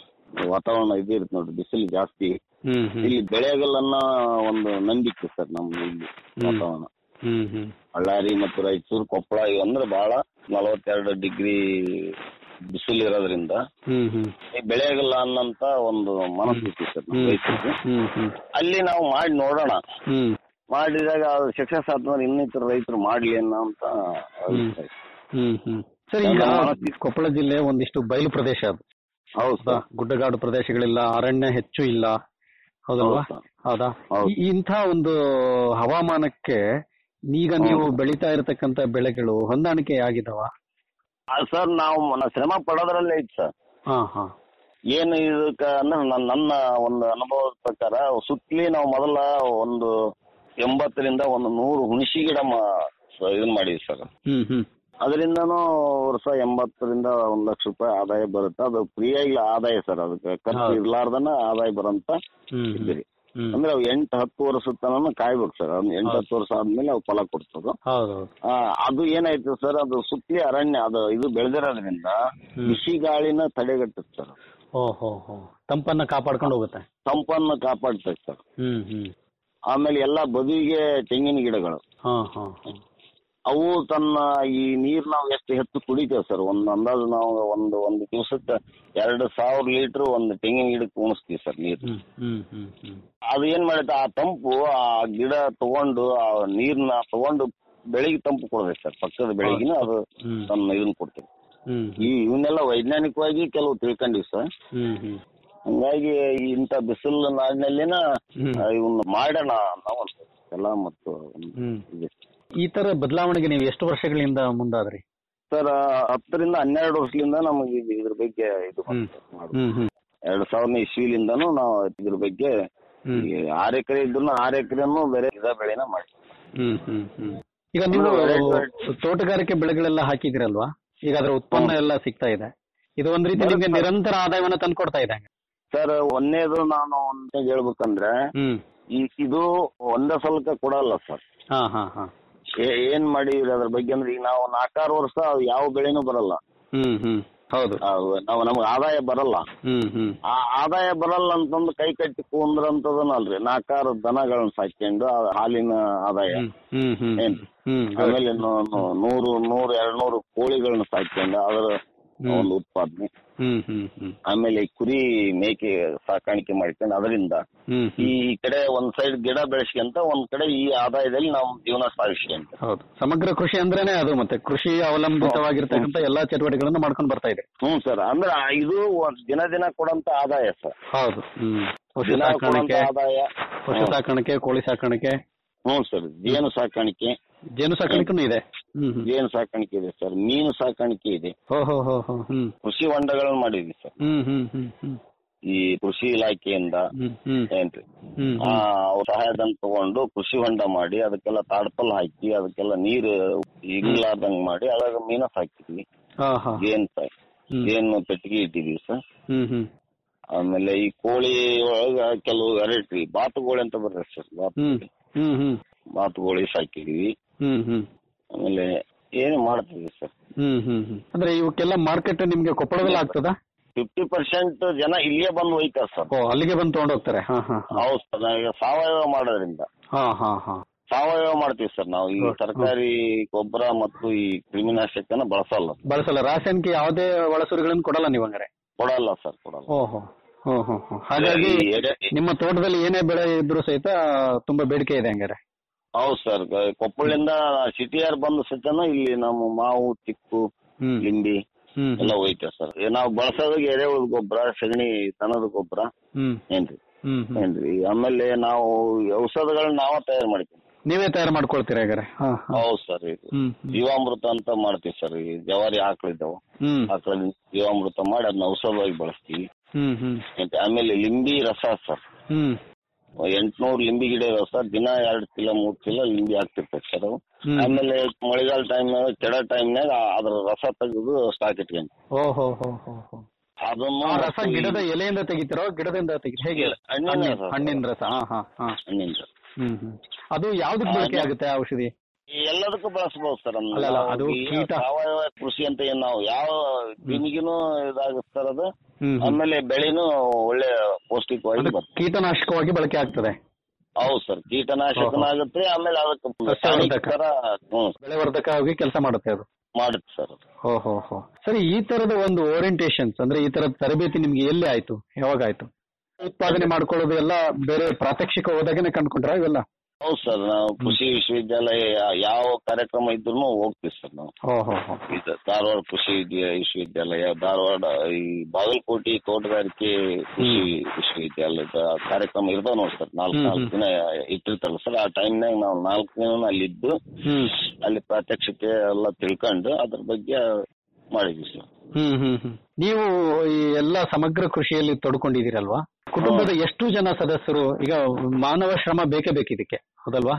ವಾತಾವರಣ ಇದು ಇರುತ್ತೆ ನೋಡ್ರಿ ಬಿಸಿಲು ಜಾಸ್ತಿ ಹ್ಮ್ ಹ್ಮ್ ಇಲ್ಲಿ ಬೆಳೆಗಲ್ಲನ್ನ ಒಂದು ನಂಬಿಕೆ ಸರ್ ನಮ್ಗೆ ಇಲ್ಲಿ ವಾತಾವರಣ ಹ್ಮ್ ಹ್ಮ್ ಬಳ್ಳಾರಿ ಮತ್ತು ರಾಯಚೂರು ಕೊಪ್ಪಳ ಇವು ಅಂದ್ರೆ ಬಹಳ ನಲವತ್ತೆರಡು ಡಿಗ್ರಿ ಬಿಸಿಲು ಇರೋದ್ರಿಂದ ಹ್ಮ್ ಹ್ಮ್ ಈ ಬೆಳೆಗಲ್ಲ ಅನ್ನಂತ ಒಂದು ಮನಸ್ಥಿತಿ ಸರ್ ನಮ್ಮ ಹ್ಮ್ ರೈತರಿಗೆ ಹ್ಮ್ ಹ್ಮ್ ಅಲ್ಲಿ ನಾವು ಮಾಡಿ ನೋಡೋಣ ಹ್ಮ್ ಮಾಡಿದಾಗ ಅದು ಸಕ್ಸಸ್ ಆದ್ಮೇಲೆ ಇನ್ನಿತರ ರೈತರು ಮಾಡ್ಲಿ ಅನ್ನೋ ಅಂತ ಅಭಿಪ್ರಾಯ. ಹ್ಮ್ ಹ್ಮ್ ಸರಿ ಈಗ ಕೊಪ್ಪಳ ಜಿಲ್ಲೆ ಒಂದಿಷ್ಟು ಬಯಲು ಪ್ರದೇಶ ಅದು ಹೌದು ಹೌದಾ? ಸರ್ ಗುಡ್ಡಗಾಡು ಪ್ರದೇಶಗಳಿಲ್ಲ ಅರಣ್ಯ ಹೆಚ್ಚು ಇಲ್ಲ ಹೌದಲ್ವಾ ಹೌದು ಸರ್. ಹೌದಾ ಹೌದು. ಈ- ಇಂಥ ಒಂದು ಹವಾಮಾನಕ್ಕೆ ಈಗ ನೀವು ಬೆಳೀತಾ ಇರತಕ್ಕಂತ ಬೆಳೆಗಳು ಹೊಂದಾಣಿಕೆ ಆಗಿದಾವ ಆ, ಸರ್ ನಾವು ಮ- ಶ್ರಮ ಪಡೋದ್ರಲ್ಲೇ ಐತಿ ಸರ್ ಹಾ ಹಾ ಏನು ಇದಕ್ಕ ಅಂದ್ರೆ ನನ್ನ ನನ್ನ ಒಂದು ಅನುಭವದ ಪ್ರಕಾರ ಸುತ್ತಲಿ ನಾವು ಮೊದಲ ಒಂದು ಎಂಬತ್ತರಿಂದ ಒಂದು ನೂರು ಹುಣಸಿ ಗಿಡ ಮ- ಸ- ಇದನ್ ಮಾಡಿದ್ವಿ ಸರ್ ಹ್ಮ್ ಹ್ಮ್ ಅದರಿಂದನೂ ವರ್ಷ ಎಂಬತ್ತರಿಂದ ಒಂದ್ ಲಕ್ಷ ರೂಪಾಯಿ ಆದಾಯ ಬರುತ್ತೆ ಅದು ಫ್ರೀಯಾಗಿ ಆದಾಯ ಸರ್ ಅದಕ್ಕೆ ಖರ್ಚು ಹೌದು. ಇರ್ಲಾರ್ದನ ಆದಾಯ ಬರಂತ ಹ್ಮ್ ಇದ್ರಿ ಅಂದ್ರೆ ಅವು ಎಂಟು ಹತ್ತು ವರ್ಷದ ತನಕ ಕಾಯ್ಬೇಕು ಸರ್ ಅದ್ ಎಂಟು ಹತ್ತು ವರ್ಷ ಆದ್ಮೇಲೆ ಅವು ಫಲ ಕೊಡ್ತದ ಹೌದೌದು ಆ, ಅದು ಏನಾಯ್ತು ಸರ್ ಅದು ಸುತ್ತಲಿ ಅರಣ್ಯ ಅದು ಇದು ಬೆಳೆದಿರೋದ್ರಿಂದ ಬಿಸಿ ಗಾಳಿನ ತಡೆಗಟ್ಟುತ್ತೆ ಸರ್ ಓಹೋ ಹೋ ತಂಪನ್ನ ಕಾಪಾಡ್ಕೊಂಡು ಹೋಗುತ್ತೆ ತಂಪನ್ನು ಕಾಪಾಡ್ತೈತೆ ಸರ್ ಹ್ಮ್ ಹ್ಮ್ ಆಮೇಲೆ ಎಲ್ಲಾ ಬದಿಗೆ ತೆಂಗಿನ ಗಿಡಗಳು ಹಾ ಹಾ ಹಾ ಅವು ತನ್ನ ಈ ನೀರ್ ನಾವು ಎಷ್ಟು ಹೆಚ್ಚು ಕುಡಿತೇವೆ ಸರ್ ಒಂದು ಅಂದಾಜು ನಾವು ಒಂದು ಒಂದು ದಿವಸಕ್ಕೆ ಎರಡು ಸಾವಿರ ಲೀಟರ್ ಒಂದು ತೆಂಗಿನ ಗಿಡಕ್ಕೆ ಉಣಿಸ್ತೀವಿ ಸರ್ ನೀರು ಹ್ಮ್ ಹ್ಮ್ ಹ್ಮ್ ಹ್ಮ್ ಅದು ಏನ್ ಮಾಡುತ್ತೆ ಆ ತಂಪು ಆ ಗಿಡ ತಗೊಂಡು ಆ ನೀರ್ನ ತಗೊಂಡು ಬೆಳಿಗ್ಗೆ ತಂಪು ಕೊಡ್ಬೇಕು ಸರ್ ಪಕ್ಕದ ಬೆಳಿಗ್ಗೆನ ಅದು ಹ್ಮ್. ತನ್ನ ಇದನ್ನ ಕೊಡ್ತೇವೆ ಹ್ಮ್ ಈ ಇವನ್ನೆಲ್ಲ ವೈಜ್ಞಾನಿಕವಾಗಿ ಕೆಲವು ತಿಳ್ಕೊಂಡಿವಿ ಸರ್ ಹ್ಮ್ ಹ್ಮ್ ಹಂಗಾಗಿ ಇಂಥ ಬಿಸಿಲು ನಾಡಿನಲ್ಲಿನ ಹ್ಮ್. ಇವನ್ನ ಮಾಡೋಣ ನಾವು ಎಲ್ಲ ಮತ್ತು ಒಂದು ಹ್ಮ್ ಇದೆ. ಈ ತರ ಬದಲಾವಣೆಗೆ ನೀವು ಎಷ್ಟು ವರ್ಷಗಳಿಂದ ಮುಂದಾದ್ರಿ ಸರ್ ಹತ್ತರಿಂದ ಹನ್ನೆರಡು ವರ್ಷದಿಂದ ನಮಗೆ ಇದು- ಇದ್ರ ಬಗ್ಗೆ ಇದು ಹ್ಮ್ ಬಂತು ಮಾಡೋದು. ಹ್ಮ್ ಹ್ಮ್ ಎರಡ್ ಸಾವಿರದ ಇಸ್ವಿಲಿಂದನೂ ನಾವು ಇದ್ರ ಬಗ್ಗೆ ಹ್ಮ್. ಈ ಆರು ಎಕರೆ ಇದ್ರು ಆರು ಎಕರೆನೂ ಬೇರೆ ಇದ ಬೆಳೆನ ಮಾಡಿ ಹ್ಮ್ ಹ್ಮ್ ಹ್ಮ್ ಈಗ ನೀವು ತೋಟಗಾರಿಕೆ ಬೆಳೆಗಳೆಲ್ಲ ಹಾಕಿದಿರಲ್ವಾ ಈಗ ಅದರ ಉತ್ಪನ್ನ ಎಲ್ಲ ಸಿಗ್ತಾ ಇದೆ ಇದು ಒಂದ್ ರೀತಿ ನಿಮ್ಗೆ ನಿರಂತರ ಆದಾಯವನ್ನ ತಂದ್ಕೊಡ್ತಾ ಇದೆ ಸರ್ ಒಂದೇದು ನಾನು ಅಂತ ಹೇಳ್ಬೇಕಂದ್ರೆ ಹ್ಮ್ ಈ ಇದು ಒಂದೇ ಸಲಕ ಕೊಡಲ್ಲ ಸರ್ ಹಾ ಹಾ ಹಾ ಏ- ಏನ್ ಮಾಡಿದ್ರಿ ಅದ್ರ ಬಗ್ಗೆ ಅಂದ್ರೆ ಈಗ ನಾವು ನಾಲ್ಕಾರು ವರ್ಷ ಯಾವ ಬೆಳೆನೂ ಬರಲ್ಲ ಹ್ಮ್ ಹ್ಮ್ ಹೌದು ಆ, ನಾವು ನಮ್ಗೆ ಆದಾಯ ಬರಲ್ಲ ಹ್ಮ್ ಹ್ಮ್ ಆ ಆದಾಯ ಬರಲ್ಲ ಅಂತಂದು ಕೈ ಕಟ್ಟಿ ಕುಂದ್ರಂತದನಲ್ರಿ ನಾಲ್ಕಾರು ದನಗಳನ್ನ ಸಾಕೊಂಡು ಆ ಹಾಲಿನ ಆದಾಯ ಹ್ಮ್ ಹ್ಮ್ ಹ್ಮ್ ಏನ್? ಹ್ಮ್ ಆಮೇಲೆ ನೂ- ನೂ- ನೂರು ನೂರು ಎರಡ್ ನೂರು ಕೋಳಿಗಳನ್ನ ಸಾಕೊಂಡು ಅದರ ಹ್ಮ್. ಒಂದು ಉತ್ಪಾದನೆ ಹ್ಮ್ ಹ್ಮ್ ಹ್ಮ್ ಆಮೇಲೆ ಈ ಕುರಿ ಮೇಕೆ ಸಾಕಾಣಿಕೆ ಮಾಡ್ಕೊಂಡು ಅದರಿಂದ ಹ್ಮ್ ಈ ಕಡೆ ಒಂದ್ ಸೈಡ್ ಗಿಡ ಬೆಳೆಸ್ಕೊಂತ ಒಂದ್ ಕಡೆ ಈ ಆದಾಯದಲ್ಲಿ ನಾವು ಜೀವನ ಸಾಗಿಸ್ಕೊಂತ ಹೌದು ಸಮಗ್ರ ಕೃಷಿ ಅಂದ್ರೇನೆ ಅದು ಮತ್ತೆ ಕೃಷಿ ಅವಲಂಬಿತವಾಗಿರ್ತಕ್ಕಂಥ ಎಲ್ಲಾ ಚಟುವಟಿಕೆಗಳನ್ನ ಮಾಡ್ಕೊಂಡು ಬರ್ತಾ ಇದೆ ಹ್ಮ್ ಸರ್ ಅಂದ್ರೆ ಆ ಇದು ಒಂದ್ ದಿನ ದಿನ ಕೊಡಂತ ಆದಾಯ ಸರ್ ಹೌದು ಹ್ಮ್ ಪಶು ದಿನ ಕೊಡಂತ ಸಾಕಾಣಿಕೆ ಆದಾಯ ಪಶು ಸಾಕಾಣಿಕೆ ಕೋಳಿ ಸಾಕಾಣಿಕೆ ಹ್ಮ್ ಸರ್ ಜೇನು ಸಾಕಾಣಿಕೆ ಜೇನು ಸಾಕಾಣಿಕೆನೂ ಇದೆ ಹ್ಮ್ ಹ್ಮ್ ಜೇನು ಸಾಕಾಣಿಕೆ ಇದೆ ಸರ್ ಮೀನು ಸಾಕಾಣಿಕೆ ಇದೆ ಹೋ ಹೋ ಹೋ ಹೋ ಹ್ಮ್ ಕೃಷಿ ಹೊಂಡಗಳನ್ನ ಮಾಡಿದ್ವಿ ಸರ್ ಹ್ಮ್ ಹ್ಮ್ ಹ್ಮ್ ಹ್ಮ್ ಈ ಕೃಷಿ ಇಲಾಖೆಯಿಂದ ಹ್ಮ್ ಹ್ಮ್ ಏನ್ರಿ ಹ್ಮ್ ಆ ಅವ್ರ ಸಹಾಯಧನ ತಗೊಂಡು ಕೃಷಿ ಹೊಂಡ ಮಾಡಿ ಅದಕ್ಕೆಲ್ಲ ತಾಡ್ಪಲ್ ಹಾಕಿ ಅದಕ್ಕೆಲ್ಲ ನೀರು ಇರ್ಲಾರ್ದಂಗ್ ಮಾಡಿ ಅದ್ರಾಗ ಮೀನ ಸಾಕಿದ್ವಿ ಹಾ ಹಾ ಜೇನ್ ಸಾಕಿ ಹ್ಮ್. ಜೇನು ಪೆಟ್ಟಿಗೆ ಇಟ್ಟಿದೀವಿ ಸರ್ ಹ್ಮ್ ಹ್ಮ್ ಆಮೇಲೆ ಈ ಕೋಳಿ ಒಳಗ ಕೆಲವು ವೆರೈಟಿ ಬಾತುಕೋಳಿ ಅಂತ ಬರ್ತದೆ ಸರ್ ಹ್ಮ್ ಬಾತುಕೋಳಿ ಹ್ಮ್ ಹ್ಮ್ ಬಾತುಕೋಳಿ ಸಾಕಿದೀವಿ ಹ್ಮ್ ಹ್ಮ್ ಆಮೇಲೆ ಏನು ಮಾಡ್ತೀವಿ ಸರ್ ಹ್ಮ್ ಹ್ಮ್ ಹ್ಮ್ ಅಂದ್ರೆ ಇವಕ್ಕೆಲ್ಲ ಮಾರ್ಕೆಟ್ ನಿಮ್ಗೆ ಕೊಪ್ಪಳದಲ್ಲಿ ಆಗ್ತದಾ ಫಿಫ್ಟಿ ಪರ್ಸೆಂಟ್ ಜನ ಇಲ್ಲೇ ಬಂದು ಒಯ್ತಾರೆ ಸರ್ ಓ ಅಲ್ಲಿಗೆ ಬಂದು ತಗೊಂಡ್ ಹೋಗ್ತಾರೆ ಹಾ ಹಾ ಹಾ ಹೌದು ಸರ್ ನಾವೀಗ ಸಾವಯವ ಮಾಡೋದ್ರಿಂದ ಹಾ ಹಾ ಹಾ ಸಾವಯವ ಮಾಡ್ತೀವಿ ಸರ್ ನಾವು ಈ ಹ್ಮ್. ಸರ್ಕಾರಿ ಗೊಬ್ಬರ ಮತ್ತು ಈ ಕ್ರಿಮಿನಾಶಕನ ಬಳಸಲ್ಲ ಬಳಸಲ್ಲ ರಾಸಾಯನಿಕ ಯಾವುದೇ ಒಳಸುರಿಗಳನ್ನು ಕೊಡಲ್ಲ ನೀವು ಹಂಗಾರೆ ಕೊಡಲ್ಲ ಸರ್ ಕೊಡಲ್ಲ ಓಹೋ ಹೋ ಹೋ ಹೋ ಹಾಗಾಗಿ ಈ ಎಡೆ- ನಿಮ್ಮ ತೋಟದಲ್ಲಿ ಏನೇ ಬೆಳೆ ಇದ್ರೂ ಸಹಿತ ತುಂಬಾ ಬೇಡಿಕೆ ಇದೆ ಹಂಗಾರೆ ಹೌದು ಸರ್ ಕೊಪ್ಪಳಿಂದ ಸಿಟಿಯರ್ ಬಂದ ಸತ್ಯನ ಇಲ್ಲಿ ನಮ್ಮ ಮಾವು ತಿಕ್ಕು ಹ್ಮ್ ಲಿಂಬಿ ಹ್ಮ್ ಎಲ್ಲ ಹೋಯ್ತೇವೆ ಸರ್ ನಾವು ಬಳಸೋದಾಗ ಎರೆಹುಳ ಗೊಬ್ಬರ ಸಗಣಿ ದನದ ಗೊಬ್ಬರ ಹ್ಮ್ ಏನ್ರಿ ಹ್ಮ್ ಹ್ಮ್ ಏನ್ರಿ ಆಮೇಲೆ ನಾವು ಔಷಧಗಳನ್ನ ನಾವ ತಯಾರು ಮಾಡ್ತೀವಿ ನೀವೇ ತಯಾರು ಮಾಡ್ಕೊಳ್ತೀರಾ ಹಾಗಾರೆ ಹಾ ಹಾ ಹೌದು ಸರ್ ಇದು ಹ್ಮ್ ಜೀವಾಮೃತ ಅಂತ ಮಾಡ್ತೀವಿ ಸರ್ ಈ ಜವಾರಿ ಆಕಳಿದ್ದಾವ ಹ್ಮ್ ಆಕಳಿಂದ ಜೀವಾಮೃತ ಮಾಡಿ ಅದನ್ನ ಔಷಧವಾಗಿ ಬಳಸ್ತೀವಿ ಹ್ಮ್ ಹ್ಮ್ ಮತ್ತೆ ಆಮೇಲೆ ಲಿಂಬಿ ರಸ ಸರ್ ಹ್ಮ್ ಎಂಟ್ನೂರು ಲಿಂಬಿ ಗಿಡ ಇದಾವೆ ಸರ್ ದಿನ ಎರಡ್ ಕಿಲೋ ಮೂರ್ ಕಿಲೋ ಲಿಂಬಿ ಆಗ್ತಿರ್ತದೆ ಸರ್ ಅವು ಹ್ಮ್. ಆಮೇಲೆ ಮಳೆಗಾಲ ಟೈಮ್ನಾಗ ಕೆಡ ಟೈಮ್ನಾಗ ಅದ್ರ ರಸ ತೆಗೆದು ಸ್ಟಾಕ್ ಇಟ್ಕೊಂಡು ಓ ಹೋ ಹೋ ಹೋ ಹೋ ಅದನ್ನು ಆ ರಸ ಮತ್ತು ಈ ಗಿಡದ ಎಲೆಯಿಂದ ತೆಗಿತಿರೋ ಗಿಡದಿಂದ ತೆಗಿ ಹೇಗೆ ಹಣ್ಣಿನ ಹಣ್ಣಿನ ರಸ. ಹಣ್ಣಿನ ರಸ ಹಾ ಹಾ ಹಾ ಹಣ್ಣಿನ ರಸ. ಹ್ಮ್ ಹ್ಮ್ ಅದು ಯಾವ್ದಕ್ ಬಳಕೆ ಆಗುತ್ತೆ ಆ ಔಷಧಿ ಈ ಎಲ್ಲದಕ್ಕೂ ಬಳಸಬಹುದು ಸರ್ ಅದನ್ನ. ಅಲ್ಲಲ್ಲ, ನಾವು ಅದು ಈ ಕೀಟ. ಸಾವಯವ ಕೃಷಿ ಅಂತ ಏನ್ ನಾವು ಯಾವ ಕ್ರಿಮಿಗಿನೂ ಇದಾಗುತ್ತೆ ಸರ್ ಅದು ಹ್ಮ್ ಹ್ಮ್. ಆಮೇಲೆ ಬೆಳೆನೂ ಒಳ್ಳೆ ಪೌಷ್ಟಿಕವಾಗಿ ಅದು ಬರ್ತದೆ ಕೀಟನಾಶಕವಾಗಿ ಬಳಕೆ ಆಗ್ತದೆ ಹೌದು ಸರ್ ಕೀಟನಾಶಕನಾಗುತ್ತೆ ಆಮೇಲೆ ಅದಕ್ಕೆ ಸಸ್ಯವರ್ಧಕ. ಟಾನಿಕ್ ತರ ಹ್ಮ್ ಬೆಳೆವರ್ಧಕವಾಗಿ ಕೆಲಸ ಮಾಡುತ್ತೆ ಅದು ಮಾಡುತ್ತೆ ಸರ್ ಅದು. ಹೋ ಹೋ ಹೋ ಸರಿ ಈ ತರದ ಒಂದು ಓರಿಯಂಟೇಷನ್ಸ್ ಅಂದ್ರೆ ಈ ತರದ ತರಬೇತಿ ನಿಮ್ಗೆ ಎಲ್ಲಿ ಆಯ್ತು ಯಾವಾಗ ಆಯ್ತು ಉತ್ಪಾದನೆ ಮಾಡ್ಕೊಳ್ಳೋದು ಎಲ್ಲ ಬೇರೆ ಪ್ರಾತ್ಯಕ್ಷಿಕ ಹೋದಾಗನೆ ಕಂಡ್ಕೊಂಡ್ರ ಇವೆಲ್ಲ ಹೌದು ಸರ್ ನಾವು ಕೃಷಿ ವಿಶ್ವವಿದ್ಯಾಲಯ ಯಾವ ಕಾರ್ಯಕ್ರಮ ಇದ್ರು ಹೋಗ್ತೀವಿ ಸರ್ ನಾವು ಹೋ ಹೋ ಹೋ ಇದು ಧಾರವಾಡ ಕೃಷಿ ವಿದ್ಯ- ವಿಶ್ವವಿದ್ಯಾಲಯ ಧಾರವಾಡ ಈ ಬಾಗಲಕೋಟೆ ತೋಟಗಾರಿಕೆ ಕೃಷಿ ವಿಶ್ವವಿದ್ಯಾಲಯದ ಕಾರ್ಯಕ್ರಮ ಇರ್ತಾವ ನೋಡಿ ಸರ್ ನಾಲ್ಕು ಹ್ಮ್, ನಾಲ್ಕು ಹ್ಮ್. ದಿನ ಇಟ್ಟಿರ್ತಾರಲ್ಲ ಸರ್ ಆ ಟೈಮ್ನಾಗ ನಾವು ನಾಲ್ಕು ದಿನ ಅಲ್ಲಿದ್ದು ಹ್ಮ್ ಅಲ್ಲಿ ಪ್ರಾತ್ಯಕ್ಷಿಕೆ ಎಲ್ಲ ತಿಳ್ಕೊಂಡು ಅದ್ರ ಬಗ್ಗೆ ಮಾಡಿದ್ವಿ ಸರ್ ಹ್ಮ್ ಹ್ಮ್ ಹ್ಮ್ ನೀವು ಈ ಎಲ್ಲ ಸಮಗ್ರ ಕೃಷಿಯಲ್ಲಿ ತೊಡ್ಕೊಂಡಿದ್ದೀರಲ್ವಾ ಕುಟುಂಬದ ಎಷ್ಟು ಜನ ಸದಸ್ಯರು ಈಗ ಮಾನವ ಶ್ರಮ ಬೇಕೇ ಬೇಕು ಇದಕ್ಕೆ ಹೌದಲ್ವಾ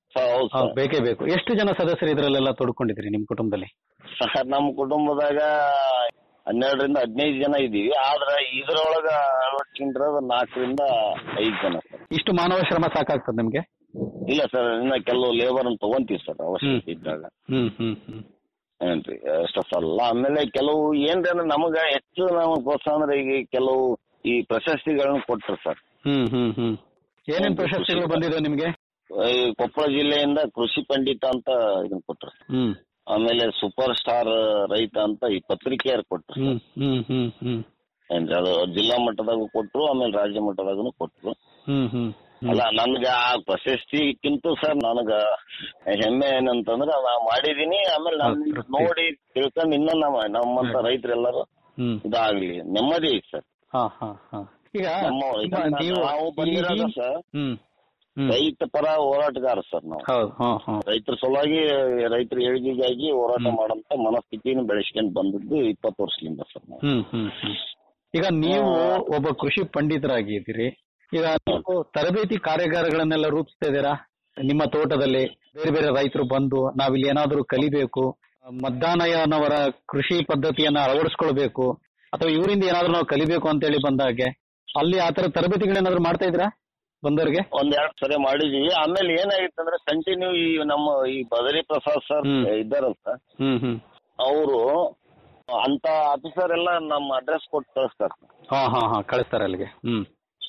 ಸರ್ ಹೌದು ಹಾ, ಸರ್ ಬೇಕೇ ಬೇಕು ಎಷ್ಟು ಜನ ಸದಸ್ಯರು ಇದರಲ್ಲೆಲ್ಲ ತೊಡ್ಕೊಂಡಿದ್ರಿ ನಿಮ್ ಕುಟುಂಬದಲ್ಲಿ ಸರ್ ನಮ್ಮ ಕುಟುಂಬದಾಗ ಹನ್ನೆರಡರಿಂದ ಹದಿನೈದು ಜನ ಇದೀವಿ ಆದ್ರೆ ಇದ್ರೊಳಗ ಅಳವಡಿಸ್ಕೊಂಡಿರೋದು ನಾಲ್ಕರಿಂದ ಐದು ಜನ ಸರ್ ಇಷ್ಟು ಮಾನವ ಶ್ರಮ ಸಾಕಾಗ್ತದೆ ನಿಮ್ಗೆ ಇಲ್ಲ ಸರ್ ಇನ್ನ ಕೆಲವು ಲೇಬರ್ ತಗೊಂತೀವಿ ಸರ್ ಅವಶ್ಯಕತೆ ಇದ್ದಾಗ ಹ್ಮ್ ಹ್ಮ್ ಹ್ಮ್ ಏನ್ರಿ ಅಷ್ಟ ಅಲ್ಲ ಆಮೇಲೆ ಕೆಲವು ಏನ್ರಿ ಅಂದ್ರೆ ನಮಗ ಹೆಚ್ಚು ನಾವು ಪ್ರೋತ್ಸಾಹ ಅಂದ್ರೆ ಈಗ ಕೆಲವು ಈ ಪ್ರಶಸ್ತಿಗಳನ್ನ ಕೊಟ್ರು ಸರ್ ಹ್ಮ್ ಹ್ಮ್ ಹ್ಮ್ ಏನೇನ್ ಪ್ರಶಸ್ತಿಗಳು ಬಂದಿದೆ ನಿಮ್ಗೆ ಈ ಕೊಪ್ಪಳ ಜಿಲ್ಲೆಯಿಂದ ಕೃಷಿ ಪಂಡಿತ ಅಂತ ಇದನ್ನ ಕೊಟ್ರು ಸರ್ ಹ್ಮ್ ಆಮೇಲೆ ಸೂಪರ್ ಸ್ಟಾರ್ ರೈತ ಅಂತ ಈ ಪತ್ರಿಕೆಯರ್ ಕೊಟ್ರು ಹ್ಮ್ ಹ್ಮ್ ಹ್ಮ್ ಹ್ಮ್ ಏನ್ರಿ ಅದು ಜಿಲ್ಲಾ ಮಟ್ಟದಾಗೂ ಕೊಟ್ರು ಆಮೇಲೆ ರಾಜ್ಯ ಮಟ್ಟದಾಗೂ ಕೊಟ್ರು ಹ್ಮ್ ಹ್ಮ್ ಅಲ್ಲ ನನ್ಗ ಆ ಪ್ರಶಸ್ತಿಕ್ಕಿಂತ ಸರ್ ನನಗ ಹೆಮ್ಮೆ ಏನಂತಂದ್ರ ನಾ ಮಾಡಿದೀನಿ ಆಮೇಲೆ ನನ್ ನೋಡಿ ತಿಳ್ಕೊಂಡ್ ಇನ್ನ ನಮ್ಮ ನಮ್ಮಂತ ರೈತರೆಲ್ಲರೂ ಹ್ಮ್ ಇದಾಗ್ಲಿ ನೆಮ್ಮದಿ ಐತಿ ಸರ್ ಹಾ ಹಾ ಹಾ ಈಗ ನಮ್ಮ ಈಗ ಯಾಕಂದ್ರೆ ನೀವು ನಾವು ಬಂದಿರೋದು ಈ- ಸರ್ ಹ್ಮ್ ಹ್ಮ್ ರೈತ ಪರ ಹೋರಾಟಗಾರ ಸರ್ ನಾವು ಹೌದು ಹಾ ಹಾ ರೈತರ ಸಲುವಾಗಿ ರೈತರ ಏಳಿಗೆಗಾಗಿ ಹೋರಾಟ ಮಾಡಂತ ಮನಸ್ಥಿತಿನ ಬೆಳೆಸ್ಕೊಂಡ್ ಬಂದದ್ದು ಇಪ್ಪತ್ತು ವರ್ಷದಿಂದ ಸರ್ ನಾವು ಹ್ಮ್ ಹ್ಮ್ ಹ್ಮ್ ಈಗ ನೀವು ಒಬ್ಬ ಕೃಷಿ ಪಂಡಿತರಾಗಿದ್ದೀರಿ ಈಗ ನೀವು ತರಬೇತಿ ಕಾರ್ಯಾಗಾರಗಳನ್ನೆಲ್ಲ ರೂಪಿಸ್ತಾ ಇದ್ದೀರಾ ನಿಮ್ಮ ತೋಟದಲ್ಲಿ ಬೇರೆ ಬೇರೆ ರೈತರು ಬಂದು ನಾವಿಲ್ಲಿ ಏನಾದರೂ ಕಲಿಬೇಕು ಮದ್ದಾನಯ್ಯನವರ ಕೃಷಿ ಪದ್ಧತಿಯನ್ನ ಅಳವಡಿಸ್ಕೊಳ್ಬೇಕು ಅಥವಾ ಇವರಿಂದ ಏನಾದ್ರೂ ನಾವು ಕಲಿಬೇಕು ಅಂತ ಹೇಳಿ ಬಂದಾಗೆ ಅಲ್ಲಿ ಆ ತರ ತರಬೇತಿಗಳೇನಾದ್ರು ಮಾಡ್ತಾ ಇದ್ದೀರಾ ಬಂದವ್ರಿಗೆ ಒಂದ್ ಎರಡ್ ಸರಿ ಮಾಡಿದೀವಿ ಆಮೇಲೆ ಏನಾಗಿತ್ತು ಅಂದ್ರೆ ಕಂಟಿನ್ಯೂ ಈ ನಮ್ಮ ಈ ಬದರಿ ಪ್ರಸಾದ್ ಸರ್ ಇದ್ದಾರಲ್ಲ ಸರ್ ಹ್ಮ್ ಹ್ಮ್ ಅವರು ಅಂತ ಆಫೀಸರ್ ಎಲ್ಲ ನಮ್ಮ ಅಡ್ರೆಸ್ ಕೊಟ್ಟು ಕಳಿಸ್ತಾರೆ ಹಾ ಹಾ ಹಾ ಕಳಿಸ್ತಾರೆ ಅಲ್ಲಿಗೆ ಹ್ಮ್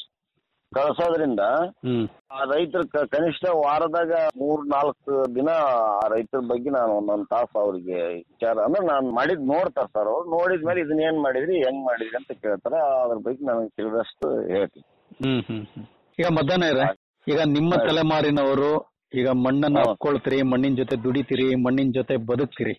ಕಳ್ಸೋದ್ರಿಂದ ಹ್ಮ್ ಆ ರೈತರ ಕ- ಕನಿಷ್ಠ ವಾರದಾಗ ಮೂರ್ ನಾಲ್ಕು ದಿನ ಆ ರೈತರ ಬಗ್ಗೆ ನಾನು ಒಂದೊಂದ್ ತಾಸು ಅವ್ರಿಗೆ ವಿಚಾರ ಅಂದ್ರೆ ನಾನು ಮಾಡಿದ್ ನೋಡ್ತಾರ ಸರ್ ಅವ್ರು ನೋಡಿದ್ಮೇಲೆ ಇದನ್ನ ಏನ್ ಮಾಡಿದ್ರಿ ಹೆಂಗ್ ಮಾಡಿದ್ರಿ ಅಂತ ಕೇಳ್ತಾರ ಅದ್ರ ಬಗ್ಗೆ ನನಗೆ ತಿಳಿದಷ್ಟು ಹೇಳ್ತೀನಿ ಹ್ಮ್ ಹ್ಮ್ ಹ್ಮ್. ಈಗ ಮಧ್ಯಾಹ್ನ ಇರ ಈಗ ನಿಮ್ಮ ತಲೆಮಾರಿನವರು ಈಗ ಮಣ್ಣನ್ನ ಹಾಕೊಳ್ತೀರಿ ಮಣ್ಣಿನ ಜೊತೆ ದುಡಿತೀರಿ ಮಣ್ಣಿನ ಜೊತೆ ಬದುಕ್ತೀರಿ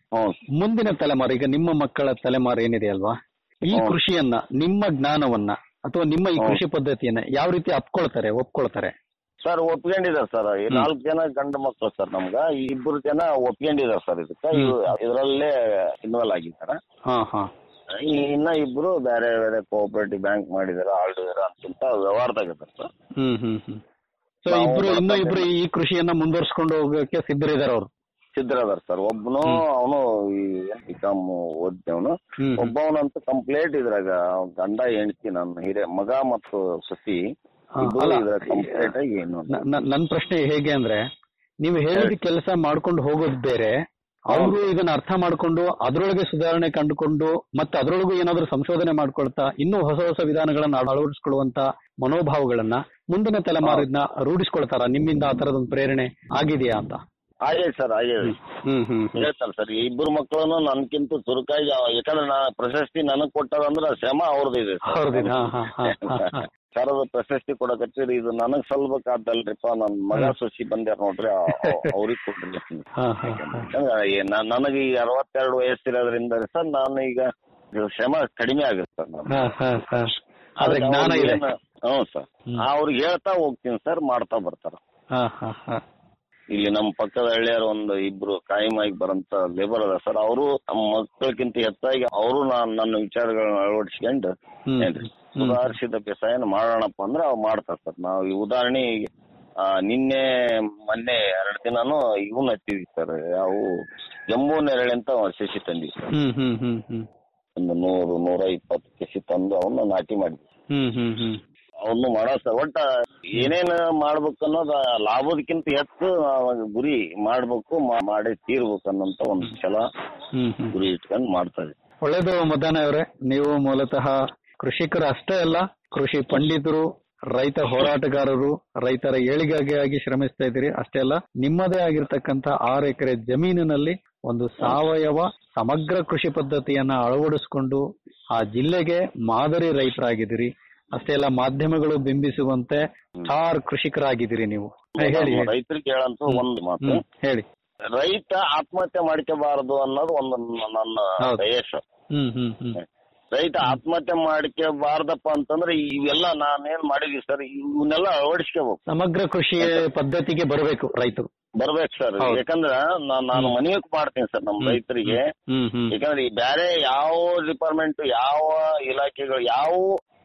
ಮುಂದಿನ ತಲೆಮಾರು ಈಗ ನಿಮ್ಮ ಮಕ್ಕಳ ತಲೆಮಾರು ಏನಿದೆ ಅಲ್ವಾ ಈ ಕೃಷಿಯನ್ನ ನಿಮ್ಮ ಜ್ಞಾನವನ್ನ ಅಥವಾ ನಿಮ್ಮ ಈ ಕೃಷಿ ಪದ್ಧತಿಯನ್ನ ಯಾವ ರೀತಿ ಅಪ್ಕೊಳ್ತಾರೆ ಒಪ್ಕೊಳ್ತಾರೆ ಸರ್ ಒಪ್ಕೊಂಡಿದ್ದಾರೆ ಸರ್ ಈ ನಾಲ್ಕು ಜನ ಗಂಡು ಮಕ್ಕಳು ಸರ್ ನಮ್ಗ ಈ ಇಬ್ಬರು ಜನ ಒಪ್ಕೊಂಡಿದ್ದಾರೆ ಸರ್ ಇದಕ್ಕ ಇವ್- ಇದ್ರಲ್ಲೇ ಇನ್ವಾಲ್ವ್ ಆಗಿದ್ದಾರೆ ಹಾ ಹಾ ಈ ಇನ್ನ ಇಬ್ರು ಬೇರೆ ಬೇರೆ ಕೋಆಪರೇಟಿವ್ ಬ್ಯಾಂಕ್ ಮಾಡಿದಾರೆ ಆಲ್ಡಿದಾರೆ ಅಂತ ವ್ಯವಹಾರದಾಗ ಇದಾರೆ ಸರ್ ಹ್ಮ್ ಹ್ಮ್ ಹ್ಮ್ ಸೊ ನಾವು ಇಬ್ರು ಇನ್ನೂ ಮಾಡ್ತಾ ಇಬ್ರು ಈ ಕೃಷಿಯನ್ನ ಮುಂದುವರ್ಸ್ಕೊಂಡು ಹೋಗೋಕೆ ಸಿದ್ಧರಿದ್ದಾರೆ ಅವರು ಸಿದ್ಧರದಾರ ಸರ್ ಒಬ್ಬನು ಅವನು ಈ ಬಿ ಕಾಮ್ ಓದಿದವನು ಒಬ್ಬವನಂತೂ ಕಂಪ್ಲೀಟ್ ಇದ್ರಾಗ ಅವ್ನ್ ಗಂಡ ಹೆಂಡತಿ ನನ್ನ ಹಿರಿಯ ಮಗ ಮತ್ತು ಸತಿ ಇಬ್ರು ಅಲ್ಲ, ಇದ್ರಾಗ ಕಂಪ್ಲೀಟ್ ಆಗಿ ಏನು ನ- ನ- ನನ್ ಪ್ರಶ್ನೆ ಹೇಗೆ ಅಂದ್ರೆ ನೀವು ಹೇಳಿದ ಕೆಲಸ ಮಾಡ್ಕೊಂಡು ಹೋಗೋದು ಬೇರೆ ಅವರು ಇದನ್ನ ಅರ್ಥ ಮಾಡ್ಕೊಂಡು ಅದ್ರೊಳಗೆ ಸುಧಾರಣೆ ಕಂಡುಕೊಂಡು ಮತ್ತೆ ಅದ್ರೊಳಗೂ ಏನಾದ್ರೂ ಸಂಶೋಧನೆ ಮಾಡ್ಕೊಳ್ತಾ ಇನ್ನೂ ಹೊಸ ಹೊಸ ವಿಧಾನಗಳನ್ನ ಅಳವಡಿಸ್ಕೊಳ್ಳುವಂತ ಮನೋಭಾವಗಳನ್ನ ಮುಂದಿನ ತಲೆಮಾರಿನ ರೂಢಿಸ್ಕೊಳ್ತಾರ ನಿಮ್ಮಿಂದ ಆ ತರದೊಂದು ಪ್ರೇರಣೆ ಆಗಿದೆಯಾ ಅಂತ ಆಗಿದೆ ಸರ್ ಆಗಿದೆ ಹ್ಮ್ ಹ್ಮ್ ಹೇಳ್ತಾರೆ ಸರ್ ಇಬ್ಬರು ಮಕ್ಕಳನ್ನು ನನ್ಕಿಂತ ಚುರುಕಾಗಿ ಅವ- ಯಾಕಂದ್ರೆ ನಾ ಪ್ರಶಸ್ತಿ ನನಗ್ ಕೊಟ್ಟದಂದ್ರ ಶ್ರಮ ಅವ್ರದ್ದು ಇದೆ ಸರ್. ಅವ್ರದ್ದಿದೆ, ಹಾ, ಹಾ, ಹಾ, ಹಾ, ಹಾ. ಸರದ ಪ್ರಶಸ್ತಿ ಕೊಡಕತ್ತೀರಿ ಇದು ನನಗ್ ಸಲ್ಬೇಕಾದಲ್ರಿಪ್ಪ ನನ್ ಮಗ ಸೊಸಿ ಬಂದ್ಯಾರ ನೋಡ್ರಿ ಅವ್ರಿಗೆ ಕೊಡ್ರಿ ಹಾ, ಹಾ, ಹಾ. ಯಾಕಂದ್ರೆ ಏ- ನಾ- ನನಗೆ ಈ ಅರವತ್ತೆರಡು ವಯಸ್ಸಿರೋದ್ರಿಂದ ಸರ್ ನಾನು ಈಗ ಇದು ಶ್ರಮ ಕಡಿಮೆ ಆಗುತ್ತೆ ಸರ್ ನಾನು ಹಾ, ಹಾ, ಹಾ. ಆದ್ರೆ ಜ್ಞಾನ ಇದೆ ಹ್ಞೂ ಸರ್ ಅವ್ರಿಗೆ ಹೇಳ್ತಾ ಹೋಗ್ತೀನಿ ಸರ್ ಮಾಡ್ತಾ ಬರ್ತಾರ ಹಾ, ಹಾ, ಹಾ. ಇಲ್ಲಿ ನಮ್ಮ ಪಕ್ಕದ ಹಳ್ಳಿಯರ ಒಂದು ಇಬ್ರು ಕಾಯಮಾಗಿ ಬರಂತ ಲೇಬರ್ ಅದ ಸರ್ ಅವರು ತಮ್ಮ ಮಕ್ಕಳಕ್ಕಿಂತ ಹೆಚ್ಚಾಗಿ ಅವರು ನನ್ನ ವಿಚಾರಗಳನ್ನ ಅಳವಡಿಸ್ಕೊಂಡು ಹ್ಮ್. ಏನ್ರಿ ಸುಧಾರಿಸಿದ ಬೇಸಾಯನ ಮಾಡೋಣಪ್ಪ ಅಂದ್ರೆ ಅವ್ ಮಾಡ್ತಾರ ಸರ್ ನಾವು ಈ ಉದಾಹರಣೆ ಈಗ, ಆ, ನಿನ್ನೆ ಮೊನ್ನೆ ಎರಡು ದಿನಾನು ಇವನ್ ಹಚ್ಚಿದ್ವಿ ಸರ್ ಯಾವ ಜಂಬೂ ನೆರಳೆ ಅಂತ ಒಂದ್ ಸಸಿ ತಂದಿವಿ ಸರ್ ಹ್ಮ್ ಹ್ಮ್ ಹ್ಮ್ ಹ್ಮ್ ಒಂದು ನೂರು ನೂರ ಇಪ್ಪತ್ತು ಸಸಿ ತಂದು ಅವನ್ನ ನಾಟಿ ಮಾಡಿದ್ವಿ ಹ್ಮ್ ಹ್ಮ್ ಹ್ಮ್ ಅವನು ಮಾಡೋ ಸರ್ ಒಟ್ಟ ಏನೇನ್ ಮಾಡ್ಬೇಕು ಅನ್ನೋದ ಲಾಭದಕ್ಕಿಂತ ಹೆಚ್ಚು ಅವಾಗ ಗುರಿ ಮಾಡ್ಬೇಕು ಮಾ- ಮಾಡಿ ತೀರ್ಬೇಕು ಅನ್ನೋಂತ ಒಂದು ಛಲ ಹ್ಮ್ ಹ್ಮ್ ಗುರಿ ಇಟ್ಕೊಂಡು ಮಾಡ್ತಾ ಇದ್ವಿ ಒಳ್ಳೇದು ಮಧ್ಯಾಹ್ನ ಅವರೇ ನೀವು ಮೂಲತಃ ಕೃಷಿಕರು ಅಷ್ಟೇ ಅಲ್ಲ ಕೃಷಿ ಪಂಡಿತರು ರೈತ ಹೋರಾಟಗಾರರು ರೈತರ ಏಳಿಗೆಗಾಗಿ ಶ್ರಮಿಸ್ತಾ ಇದ್ದೀರಿ ಅಷ್ಟೇ ಅಲ್ಲ ನಿಮ್ಮದೇ ಆಗಿರ್ತಕ್ಕಂಥ ಆರು ಎಕರೆ ಜಮೀನಿನಲ್ಲಿ ಒಂದು ಸಾವಯವ ಸಮಗ್ರ ಕೃಷಿ ಪದ್ಧತಿಯನ್ನ ಅಳವಡಿಸಿಕೊಂಡು ಆ ಜಿಲ್ಲೆಗೆ ಮಾದರಿ ರೈತರಾಗಿದ್ದೀರಿ ಅಷ್ಟೇ ಅಲ್ಲ ಮಾಧ್ಯಮಗಳು ಬಿಂಬಿಸುವಂತೆ ಸ್ಟಾರ್ ಕೃಷಿಕರಾಗಿದ್ದೀರಿ ನೀವು ಹೇ, ಹೇಳಿ ನಮ್ಮ ಹೇಳಿ. ರೈತರಿಗೆ ಹೇಳಂತ ಒಂದು ಮಾತು ಹ್ಮ್, ಹೇಳಿ ರೈತ ಆತ್ಮಹತ್ಯೆ ಮಾಡ್ಕೋಬಾರದು ಅನ್ನೋದು ಒಂದು ನನ್ನ ಹೌದು. ದಯೇಶ ಹ್ಮ್ ಹ್ಮ್ ಹ್ಮ್ ರೈತ ಆತ್ಮಹತ್ಯೆ ಮಾಡ್ಕೋಬಾರ್ದಪ್ಪ ಅಂತಂದ್ರೆ ಇವೆಲ್ಲ ನಾನೇನ್ ಮಾಡಿದ್ವಿ ಸರ್ ಇವನ್ನೆಲ್ಲ ಅಳವಡಿಸ್ಕೋಬೇಕು ಸಮಗ್ರ ಕೃಷಿ ಪದ್ಧತಿಗೆ ಬರಬೇಕು ರೈತರು ಬರ್ಬೇಕು ಸರ್ ಹೌದು. ಯಾಕಂದ್ರ ನಾ- ನಾನು ಮನವಿ ಮಾಡ್ತೀನಿ ಸರ್ ನಮ್ಮ ರೈತರಿಗೆ ಹ್ಮ್ ಹ್ಮ್ ಯಾಕಂದ್ರೆ ಈ ಬ್ಯಾರೆ ಯಾವ ಡಿಪಾರ್ಟ್ಮೆಂಟ್ ಯಾವ ಇಲಾಖೆಗಳು ಯಾವ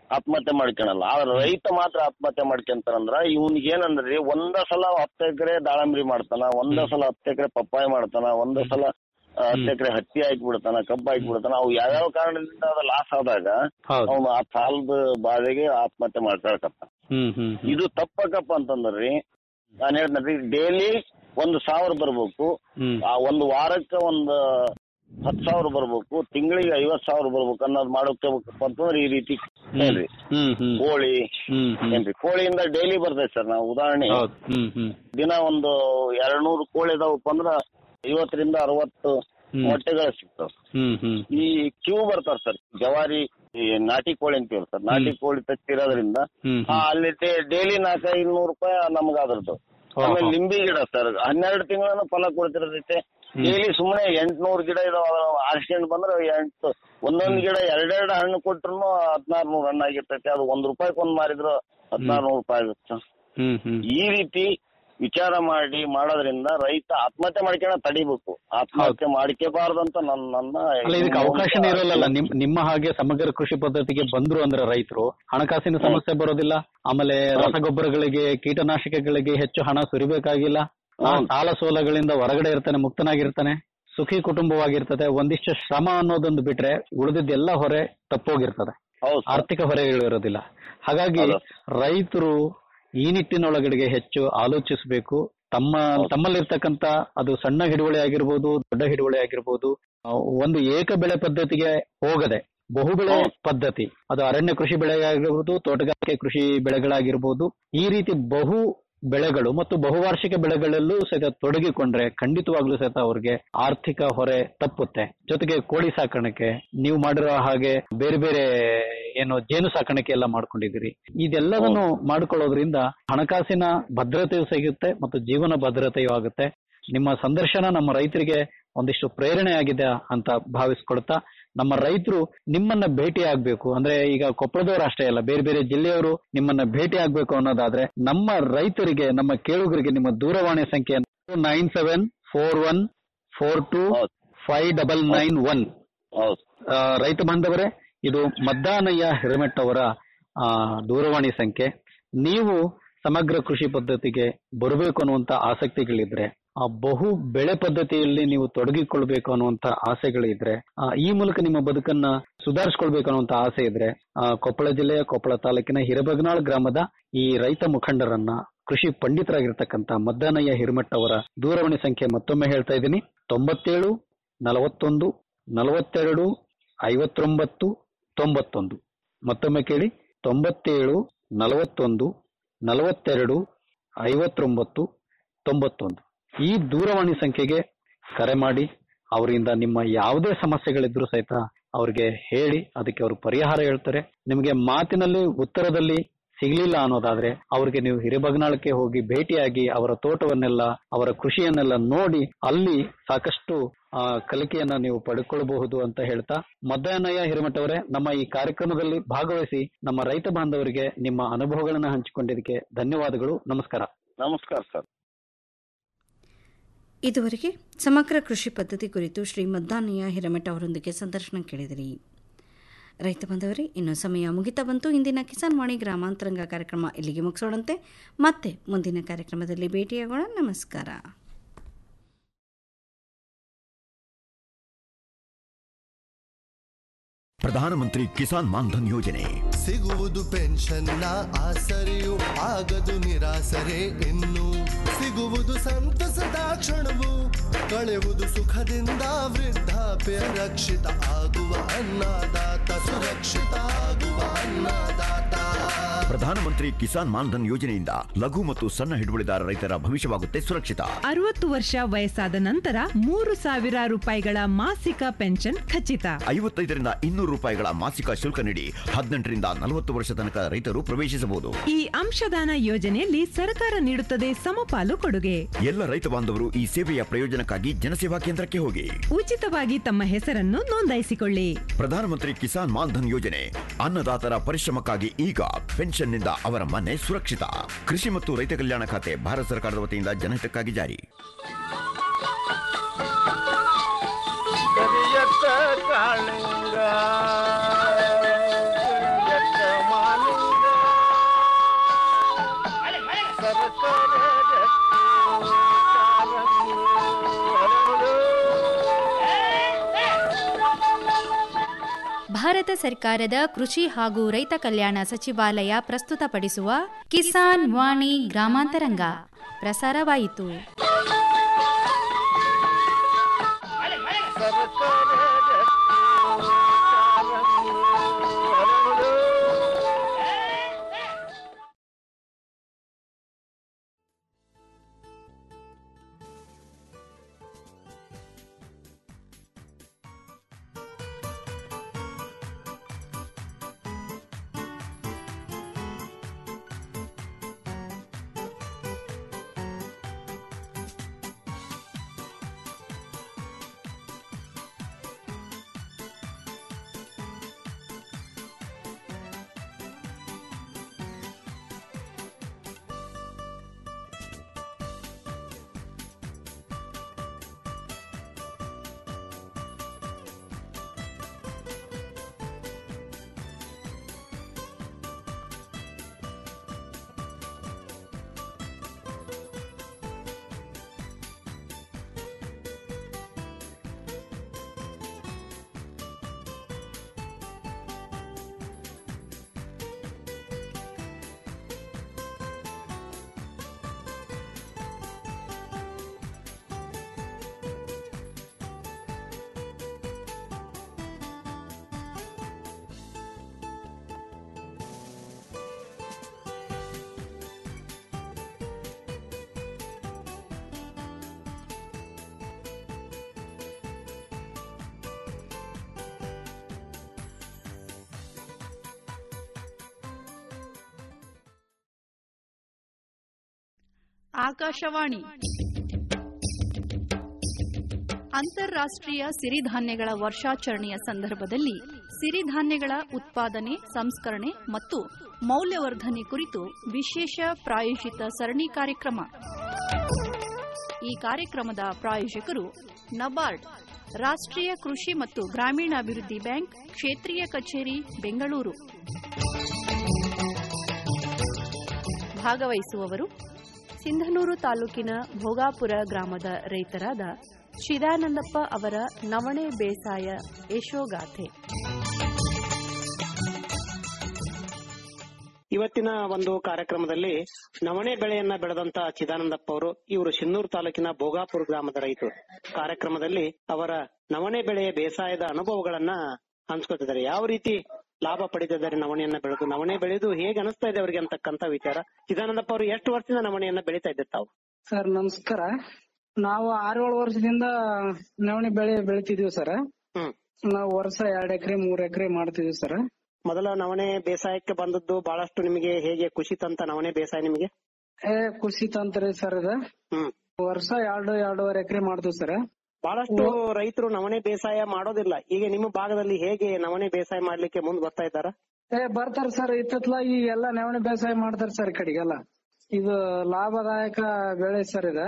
ಆತ್ಮಹತ್ಯೆ ಮಾಡ್ಕೊಳಲ್ಲ ಆದ್ರೆ ರೈತ ಮಾತ್ರ ಆತ್ಮಹತ್ಯೆ ಮಾಡ್ಕೊಂತಾರಂದ್ರ ಇವ್ನಿಗೆ ಏನಂದ್ರಿ ಒಂದ ಸಲ ಹತ್ತು ಎಕರೆ ದಾಳಂಬ್ರಿ ಮಾಡ್ತಾನ ಒಂದ ಸಲ ಹತ್ತು ಎಕರೆ ಪಪ್ಪಾಯಿ ಮಾಡ್ತಾನ ಒಂದ ಸಲ ಆ, ಹತ್ತು ಎಕರೆ ಹತ್ತಿ ಹಾಕ್ಬಿಡ್ತಾನ ಕಬ್ಬು ಹಾಕ್ಬಿಡ್ತಾನ ಅವು ಯಾವ್ಯಾವ ಕಾರಣದಿಂದ ಅದು ಲಾಸ್ ಆದಾಗ ಹೌದು ಅವನು ಆ ಸಾಲದ ಬಾಧೆಗೆ ಆತ್ಮಹತ್ಯೆ ಮಾಡ್ಕೊಳಕತ್ತ ಹ್ಮ್ ಹ್ಮ್ ಹ್ಮ್. ಇದು ತಪ್ಪಕಪ್ಪ ಅಂತಂದ್ರಿ ನಾನು ಹೇಳ್ತೀನಿ ಡೈಲಿ ಒಂದು ಸಾವಿರ ಬರ್ಬೇಕು ಹ್ಮ್ ಆ ಒಂದು ವಾರಕ್ಕೆ ಒಂದು ಹತ್ತು ಸಾವಿರ ಬರ್ಬೇಕು ತಿಂಗಳಿಗೆ ಐವತ್ ಸಾವಿರ ಬರ್ಬೇಕು ಅನ್ನೋದು ಮಾಡೋಕಪ್ಪ ಅಂತಂದ್ರೆ ಈ ರೀತಿ ಹೇಳ್ರಿ ಹ್ಮ್ ಹ್ಮ್ ಕೋಳಿ ಹ್ಮ್ ಹ್ಮ್ ಏನ್ರಿ ಕೋಳಿಯಿಂದ ಡೈಲಿ ಬರ್ತೈತೆ ಸರ್ ನಾವು ಉದಾಹರಣೆ ಹೌದು ಹ್ಮ್ ಹ್ಮ್ ದಿನ ಒಂದು ಎರಡ್ ನೂರು ಕೋಳಿ ಇದಾವಪ್ಪ ಅಂದ್ರ ಐವತ್ತರಿಂದ ಅರವತ್ತು ಹ್ಮ್. ಮೊಟ್ಟೆಗಳು ಸಿಗ್ತಾವ ಹ್ಮ್ ಹ್ಮ್ ಈ ಕ್ಯೂ ಬರ್ತಾರ ಸರ್ ಜವಾರಿ ಈ ನಾಟಿ ಕೋಳಿ ಅಂತೀವಿ ಸರ್ ನಾಟಿ ಕೋಳಿ ತಚ್ಚಿರೋದ್ರಿಂದ ಹ್ಮ್ ಆ, ಅಲ್ಲಿ ಡೈಲಿ ನಾಲ್ಕೈದು ನೂರು ರೂಪಾಯಿ ನಮ್ಗ ಅದ್ರದ್ದು ಆಮೇಲೆ ಲಿಂಬಿ ಗಿಡ ಸರ್ ಹನ್ನೆರಡು ತಿಂಗಳನ್ನ ಫಲ ಕೊಡ್ತಿರ್ತೈತೆ ಡೈಲಿ ಸುಮ್ಮನೆ ಎಂಟ್ನೂರು ಗಿಡ ಇದಾವ ಆರ್ಸ್ಕೊಂಡ್ ಬಂದ್ರೆ ಎಂಟು ಒಂದೊಂದ್ ಗಿಡ ಎರಡೆರಡು ಹಣ್ಣು ಕೊಟ್ರು ಹದಿನಾರು ನೂರು ಹಣ್ಣು ಆಗಿರ್ತೈತೆ ಅದು ಒಂದ್ ರೂಪಾಯಿಗೆ ಒಂದ್ ಮಾರಿದ್ರು ಹದಿನಾರು ನೂರು ರೂಪಾಯಿ ಆಗುತ್ತೆ ಹ್ಮ್ ಹ್ಮ್ ಈ ರೀತಿ ವಿಚಾರ ಮಾಡಿ ಮಾಡೋದ್ರಿಂದ ರೈತ ಆತ್ಮಹತ್ಯೆ ಮಾಡ್ಕೊಳ ತಡಿಬೇಕು ಆತ್ಮಹತ್ಯೆ ಮಾಡ್ಕೋಬಾರ್ದು ಅಂತ ನನ್ನ ನನ್ನ ಅಲ್ಲ ಇದಕ್ಕೆ ಅವಕಾಶನೇ ಇರೋಲ್ಲ ನಿಮ್ ನಿಮ್ಮ ಹಾಗೆ ಸಮಗ್ರ ಕೃಷಿ ಪದ್ಧತಿಗೆ ಬಂದ್ರು ಅಂದ್ರೆ ರೈತರು ಹಣಕಾಸಿನ ಸಮಸ್ಯೆ ಬರೋದಿಲ್ಲ ಆಮೇಲೆ ರಸಗೊಬ್ಬರಗಳಿಗೆ ಕೀಟನಾಶಕಗಳಿಗೆ ಹೆಚ್ಚು ಹಣ ಸುರಿಬೇಕಾಗಿಲ್ಲ ಆ, ಸಾಲ ಸೋಲಗಳಿಂದ ಹೊರಗಡೆ ಇರ್ತಾನೆ ಮುಕ್ತನಾಗಿರ್ತಾನೆ ಸುಖಿ ಕುಟುಂಬವಾಗಿರ್ತದೆ ಒಂದಿಷ್ಟು ಶ್ರಮ ಅನ್ನೋದೊಂದು ಬಿಟ್ರೆ ಉಳಿದಿದ್ದೆಲ್ಲ ಹೊರೆ ತಪ್ಪೋಗಿರ್ತದೆ ಹೌದು ಸರ್. ಆರ್ಥಿಕ ಹೊರೆಗಳು ಇರೋದಿಲ್ಲ ಹಾಗಾಗಿ ಹೌದು. ರೈತರು ಈ ನಿಟ್ಟಿನೊಳಗಡೆಗೆ ಹೆಚ್ಚು ಆಲೋಚಿಸಬೇಕು ತಮ್ಮ ತಮ್ಮಲ್ಲಿರ್ತಕ್ಕಂತ ಅದು ಸಣ್ಣ ಹಿಡುವಳಿ ಆಗಿರ್ಬೋದು ದೊಡ್ಡ ಹಿಡುವಳಿ ಆಗಿರ್ಬೋದು ಆ, ಒಂದು ಏಕ ಬೆಳೆ ಪದ್ಧತಿಗೆ ಹೋಗದೆ ಬಹುಬೆಳೆ ಪದ್ಧತಿ ಅದು ಅರಣ್ಯ ಕೃಷಿ ಬೆಳೆಗಾಗಿರ್ಬೋದು ತೋಟಗಾರಿಕೆ ಕೃಷಿ ಬೆಳೆಗಳಾಗಿರ್ಬೋದು ಈ ರೀತಿ ಬಹು ಬೆಳೆಗಳು ಮತ್ತು ಬಹುವಾರ್ಷಿಕ ಬೆಳೆಗಳಲ್ಲೂ ಸಹಿತ ತೊಡಗಿಕೊಂಡ್ರೆ ಖಂಡಿತವಾಗ್ಲೂ ಸಹಿತ ಅವ್ರಿಗೆ ಆರ್ಥಿಕ ಹೊರೆ ತಪ್ಪುತ್ತೆ ಜೊತೆಗೆ ಕೋಳಿ ಸಾಕಾಣಿಕೆ ನೀವು ಮಾಡಿರೋ ಹಾಗೆ ಬೇರೆ ಬೇರೆ ಏನು ಜೇನು ಸಾಕಾಣಿಕೆ ಎಲ್ಲ ಮಾಡ್ಕೊಂಡಿದ್ದೀರಿ ಇದೆಲ್ಲವನ್ನು ಮಾಡ್ಕೊಳ್ಳೋದ್ರಿಂದ ಹಣಕಾಸಿನ ಭದ್ರತೆಯೂ ಸಿಗುತ್ತೆ ಮತ್ತು ಜೀವನ ಭದ್ರತೆಯೂ ಆಗುತ್ತೆ ನಿಮ್ಮ ಸಂದರ್ಶನ ನಮ್ಮ ರೈತರಿಗೆ ಒಂದಿಷ್ಟು ಪ್ರೇರಣೆ ಆಗಿದೆ ಅಂತ ಭಾವಿಸ್ಕೊಳ್ತಾ ನಮ್ಮ ರೈತರು ನಿಮ್ಮನ್ನ ಭೇಟಿ ಆಗ್ಬೇಕು ಅಂದ್ರೆ ಈಗ ಕೊಪ್ಪಳದವರು ಅಷ್ಟೇ ಅಲ್ಲ ಬೇರೆ ಬೇರೆ ಜಿಲ್ಲೆಯವರು ನಿಮ್ಮನ್ನ ಭೇಟಿ ಆಗ್ಬೇಕು ಅನ್ನೋದಾದ್ರೆ ನಮ್ಮ ರೈತರಿಗೆ ನಮ್ಮ ಕೇಳುಗರಿಗೆ ನಿಮ್ಮ ದೂರವಾಣಿ ಸಂಖ್ಯೆ nine seven four one four two five double nine one ಹೌದು ರೈತ ಬಾಂಧವರೇ ಇದು ಮದ್ದಾನಯ್ಯ ಹಿರಮೆಟ್ ಅವರ ಆ, ದೂರವಾಣಿ ಸಂಖ್ಯೆ ನೀವು ಸಮಗ್ರ ಕೃಷಿ ಪದ್ಧತಿಗೆ ಬರಬೇಕು ಅನ್ನುವಂತ ಆಸಕ್ತಿಗಳಿದ್ರೆ ಆ ಬಹು ಬೆಳೆ ಪದ್ಧತಿಯಲ್ಲಿ ನೀವು ತೊಡಗಿಕೊಳ್ಬೇಕು ಅನ್ನುವಂತ ಆಸೆಗಳಿದ್ರೆ ಆ, ಈ ಮೂಲಕ ನಿಮ್ಮ ಬದುಕನ್ನ ಸುಧಾರಿಸ್ಕೊಳ್ಬೇಕು ಅನ್ನುವಂತ ಆಸೆ ಇದ್ರೆ ಆ, ಕೊಪ್ಪಳ ಜಿಲ್ಲೆಯ ಕೊಪ್ಪಳ ತಾಲೂಕಿನ ಹಿರಬಗನಾಳ್ ಗ್ರಾಮದ ಈ ರೈತ ಮುಖಂಡರನ್ನ ಕೃಷಿ ಪಂಡಿತರಾಗಿರ್ತಕ್ಕಂಥ ಮದ್ದಾನಯ್ಯ ಹಿರಮಠ್ ಅವರ ದೂರವಾಣಿ ಸಂಖ್ಯೆ ಮತ್ತೊಮ್ಮೆ ಹೇಳ್ತಾ ಇದ್ದೀನಿ ತೊಂಬತ್ತೇಳು ನಲವತ್ತೊಂದು ನಲವತ್ತೆರಡು ಐವತ್ತೊಂಬತ್ತು ತೊಂಬತ್ತೊಂದು ಮತ್ತೊಮ್ಮೆ ಕೇಳಿ ತೊಂಬತ್ತೇಳು ನಲವತ್ತೊಂದು ನಲವತ್ತೆರಡು ಐವತ್ತೊಂಬತ್ತು ತೊಂಬತ್ತೊಂದು ಈ ದೂರವಾಣಿ ಸಂಖ್ಯೆಗೆ ಕರೆ ಮಾಡಿ ಅವರಿಂದ ನಿಮ್ಮ ಯಾವುದೇ ಸಮಸ್ಯೆಗಳಿದ್ರು ಸಹಿತ ಅವ್ರಿಗೆ ಹೇಳಿ ಅದಕ್ಕೆ ಅವರು ಪರಿಹಾರ ಹೇಳ್ತಾರೆ ನಿಮಗೆ ಮಾತಿನಲ್ಲಿ ಉತ್ತರದಲ್ಲಿ ಸಿಗ್ಲಿಲ್ಲ ಅನ್ನೋದಾದ್ರೆ ಅವ್ರಿಗೆ ನೀವು ಹಿರೇಬಗನಾಳಕ್ಕೆ ಹೋಗಿ ಭೇಟಿಯಾಗಿ ಅವರ ತೋಟವನ್ನೆಲ್ಲ ಅವರ ಕೃಷಿಯನ್ನೆಲ್ಲ ನೋಡಿ ಅಲ್ಲಿ ಸಾಕಷ್ಟು ಆ, ಕಲಿಕೆಯನ್ನ ನೀವು ಪಡ್ಕೊಳ್ಬಹುದು ಅಂತ ಹೇಳ್ತಾ ಮಧ್ಯಾಹ್ನಯ್ಯ ಹಿರೇಮಠ ಅವರೇ ನಮ್ಮ ಈ ಕಾರ್ಯಕ್ರಮದಲ್ಲಿ ಭಾಗವಹಿಸಿ ನಮ್ಮ ರೈತ ಬಾಂಧವರಿಗೆ ನಿಮ್ಮ ಅನುಭವಗಳನ್ನ ಹಂಚಿಕೊಂಡಿದ್ದಕ್ಕೆ ಧನ್ಯವಾದಗಳು ನಮಸ್ಕಾರ ನಮಸ್ಕಾರ ಸರ್ ಇದುವರೆಗೆ ಸಮಗ್ರ ಕೃಷಿ ಪದ್ಧತಿ ಕುರಿತು ಶ್ರೀ ಮದ್ದಾನಯ್ಯ ಹಿರಮಠ ಅವರೊಂದಿಗೆ ಸಂದರ್ಶನ ಕೇಳಿದಿರಿ ರೈತ ಬಂದವರೇ ಇನ್ನು ಸಮಯ ಮುಗಿತಾ ಬಂತು ಇಂದಿನ ಕಿಸಾನ್ ವಾಣಿ ಗ್ರಾಮಾಂತರಂಗ ಕಾರ್ಯಕ್ರಮ ಇಲ್ಲಿಗೆ ಮುಗಿಸೋಣಂತೆ ಮತ್ತೆ ಮುಂದಿನ ಕಾರ್ಯಕ್ರಮದಲ್ಲಿ ಭೇಟಿಯಾಗೋಣ ನಮಸ್ಕಾರ ಪ್ರಧಾನಮಂತ್ರಿ ಕಿಸಾನ್ ಮಾನ್ಧನ್ ಯೋಜನೆ ಸಿಗುವುದು ಪೆನ್ಷನ್ನ ಆಸರೆಯು ಆಗದು ನಿರಾಸರೆ ಇನ್ನು ಸಿಗುವುದು ಸಂತಸದ ಕ್ಷಣವು ಕಳೆಯುವುದು ಸುಖದಿಂದ ವೃದ್ಧಾಪ್ಯ ರಕ್ಷಿತ ಆಗುವ ಅನ್ನದಾತ ಸುರಕ್ಷಿತ ಆಗುವ ಅನ್ನದಾತ ಪ್ರಧಾನಮಂತ್ರಿ ಕಿಸಾನ್ ಮಾನ್ಧನ್ ಯೋಜನೆಯಿಂದ ಲಘು ಮತ್ತು ಸಣ್ಣ ಹಿಡುವಳಿದಾರ ರೈತರ ಭವಿಷ್ಯವಾಗುತ್ತೆ ಸುರಕ್ಷಿತ ಅರವತ್ತು ವರ್ಷ ವಯಸ್ಸಾದ ನಂತರ ಮೂರು ಸಾವಿರ ರೂಪಾಯಿಗಳ ಮಾಸಿಕ ಪೆನ್ಷನ್ ಖಚಿತ ಐವತ್ತೈದರಿಂದ ಇನ್ನೂರು ರೂಪಾಯಿಗಳ ಮಾಸಿಕ ಶುಲ್ಕ ನೀಡಿ ಹದಿನೆಂಟರಿಂದ ನಲವತ್ತು ವರ್ಷ ತನಕ ರೈತರು ಪ್ರವೇಶಿಸಬಹುದು ಈ ಅಂಶದಾನ ಯೋಜನೆಯಲ್ಲಿ ಸರ್ಕಾರ ನೀಡುತ್ತದೆ ಸಮಪಾಲು ಕೊಡುಗೆ ಎಲ್ಲ ರೈತ ಬಾಂಧವರು ಈ ಸೇವೆಯ ಪ್ರಯೋಜನಕ್ಕಾಗಿ ಜನಸೇವಾ ಕೇಂದ್ರಕ್ಕೆ ಹೋಗಿ ಉಚಿತವಾಗಿ ತಮ್ಮ ಹೆಸರನ್ನು ನೋಂದಾಯಿಸಿಕೊಳ್ಳಿ ಪ್ರಧಾನಮಂತ್ರಿ ಕಿಸಾನ್ ಮಾನ್ಧನ್ ಯೋಜನೆ ಅನ್ನದಾತರ ಪರಿಶ್ರಮಕ್ಕಾಗಿ ಈಗ ಪೆನ್ಷನ್ನಿಂದ ಅವರ ಮನೆ ಸುರಕ್ಷಿತ ಕೃಷಿ ಮತ್ತು ರೈತ ಕಲ್ಯಾಣ ಖಾತೆ ಭಾರತ ಸರ್ಕಾರದ ವತಿಯಿಂದ ಜನಹಿತಕ್ಕಾಗಿ ಜಾರಿ ಕರಿಯತ್ತ ಕಾಳಿಂಗ ಕರಿಯತ್ತ ಮಾಲಿಂಗ ಭಾರತ ಸರ್ಕಾರದ ಕೃಷಿ ಹಾಗೂ ರೈತ ಕಲ್ಯಾಣ ಸಚಿವಾಲಯ ಪ್ರಸ್ತುತಪಡಿಸುವ ಕಿಸಾನ್ ವಾಣಿ ಗ್ರಾಮಾಂತರಂಗ ಪ್ರಸಾರವಾಯಿತು ಆಕಾಶವಾಣಿ ಅಂತಾರಾಷ್ಟ್ರೀಯ ಸಿರಿಧಾನ್ಯಗಳ ವರ್ಷಾಚರಣೆಯ ಸಂದರ್ಭದಲ್ಲಿ ಸಿರಿಧಾನ್ಯಗಳ ಉತ್ಪಾದನೆ ಸಂಸ್ಕರಣೆ ಮತ್ತು ಮೌಲ್ಯವರ್ಧನೆ ಕುರಿತು ವಿಶೇಷ ಪ್ರಾಯೋಜಿತ ಸರಣಿ ಕಾರ್ಯಕ್ರಮ ಈ ಕಾರ್ಯಕ್ರಮದ ಪ್ರಾಯೋಜಕರು ನಬಾರ್ಡ್ ರಾಷ್ಟ್ರೀಯ ಕೃಷಿ ಮತ್ತು ಗ್ರಾಮೀಣಾಭಿವೃದ್ಧಿ ಬ್ಯಾಂಕ್ ಕ್ಷೇತ್ರೀಯ ಕಚೇರಿ ಬೆಂಗಳೂರು ಭಾಗವಹಿಸುವವರು ಸಿಂಧನೂರು ತಾಲೂಕಿನ ಭೋಗಾಪುರ ಗ್ರಾಮದ ರೈತರಾದ ಚಿದಾನಂದಪ್ಪ ಅವರ ನವಣೆ ಬೇಸಾಯ ಯಶೋಗಾಥೆ ಇವತ್ತಿನ ಒಂದು ಕಾರ್ಯಕ್ರಮದಲ್ಲಿ ನವಣೆ ಬೆಳೆಯನ್ನ ಬೆಳೆದಂತ ಚಿದಾನಂದಪ್ಪ ಅವರು ಇವರು ಶಿನ್ನೂರು ತಾಲೂಕಿನ ಭೋಗಾಪುರ ಗ್ರಾಮದ ರೈತರು ಕಾರ್ಯಕ್ರಮದಲ್ಲಿ ಅವರ ನವಣೆ ಬೆಳೆಯ ಬೇಸಾಯದ ಅನುಭವಗಳನ್ನ ಹಂಚ್ಕೊತಿದ್ದಾರೆ ಯಾವ ರೀತಿ ಲಾಭ ಪಡಿತಿದ್ದಾರೆ ನವಣೆಯನ್ನ ಬೆಳೆದು ನವಣೆ ಬೆಳೆದು ಹೇಗೆ ಅನಿಸ್ತಾ ಇದೆ ಅವರಿಗೆ ಅಂತಕ್ಕಂತ ವಿಚಾರ ಚಿದಾನಂದಪ್ಪ ಅವರು ಎಷ್ಟು ವರ್ಷದಿಂದ ನವಣೆಯನ್ನ ಬೆಳೀತಾ ಇದ್ದಾರೆ ತಾವು ಸರ್ ನಮಸ್ಕಾರ ನಾವು ಆರೇಳು ವರ್ಷದಿಂದ ನವಣೆ ಬೆಳೆ ಬೆಳಿತಿದೀವಿ ಸರ್ ನಾವು ವರ್ಷ ಎರಡ್ ಎಕರೆ ಮೂರ್ ಎಕರೆ ಮಾಡ್ತಿದೀವಿ ಸರ್ ಮೊದಲ ನವಣೆ ಬೇಸಾಯಕ್ಕೆ ಬಂದದ್ದು ಬಹಳಷ್ಟು ನಿಮಗೆ ಹೇಗೆ ಖುಷಿ ತಂತ ನವಣೆ ಬೇಸಾಯ ನಿಮಗೆ ಏ ಖುಷಿ ತಂತ್ರಿ ಸರ್ ಇದ ವರ್ಷ ಎರಡು ಎರಡೂವರೆ ಎಕರೆ ಮಾಡ್ತೀವಿ ಸರ್ ಬಹಳಷ್ಟು ರೈತರು ನವಣೆ ಬೇಸಾಯ ಮಾಡೋದಿಲ್ಲ ಈಗ ನಿಮ್ಮ ಭಾಗದಲ್ಲಿ ಹೇಗೆ ನವಣೆ ಬೇಸಾಯ ಮಾಡ್ಲಿಕ್ಕೆ ಮುಂದ್ ಬರ್ತಾ ಇದ್ದಾರ ಏ ಬರ್ತಾರ ಸರ್ ಇತ್ತತ್ಲ ಈ ಎಲ್ಲಾ ನವಣೆ ಬೇಸಾಯ ಮಾಡ್ತಾರ ಸರ್ ಈ ಕಡೆಗೆಲ್ಲ ಇದು ಲಾಭದಾಯಕ ಬೆಳೆ ಸರ್ ಇದ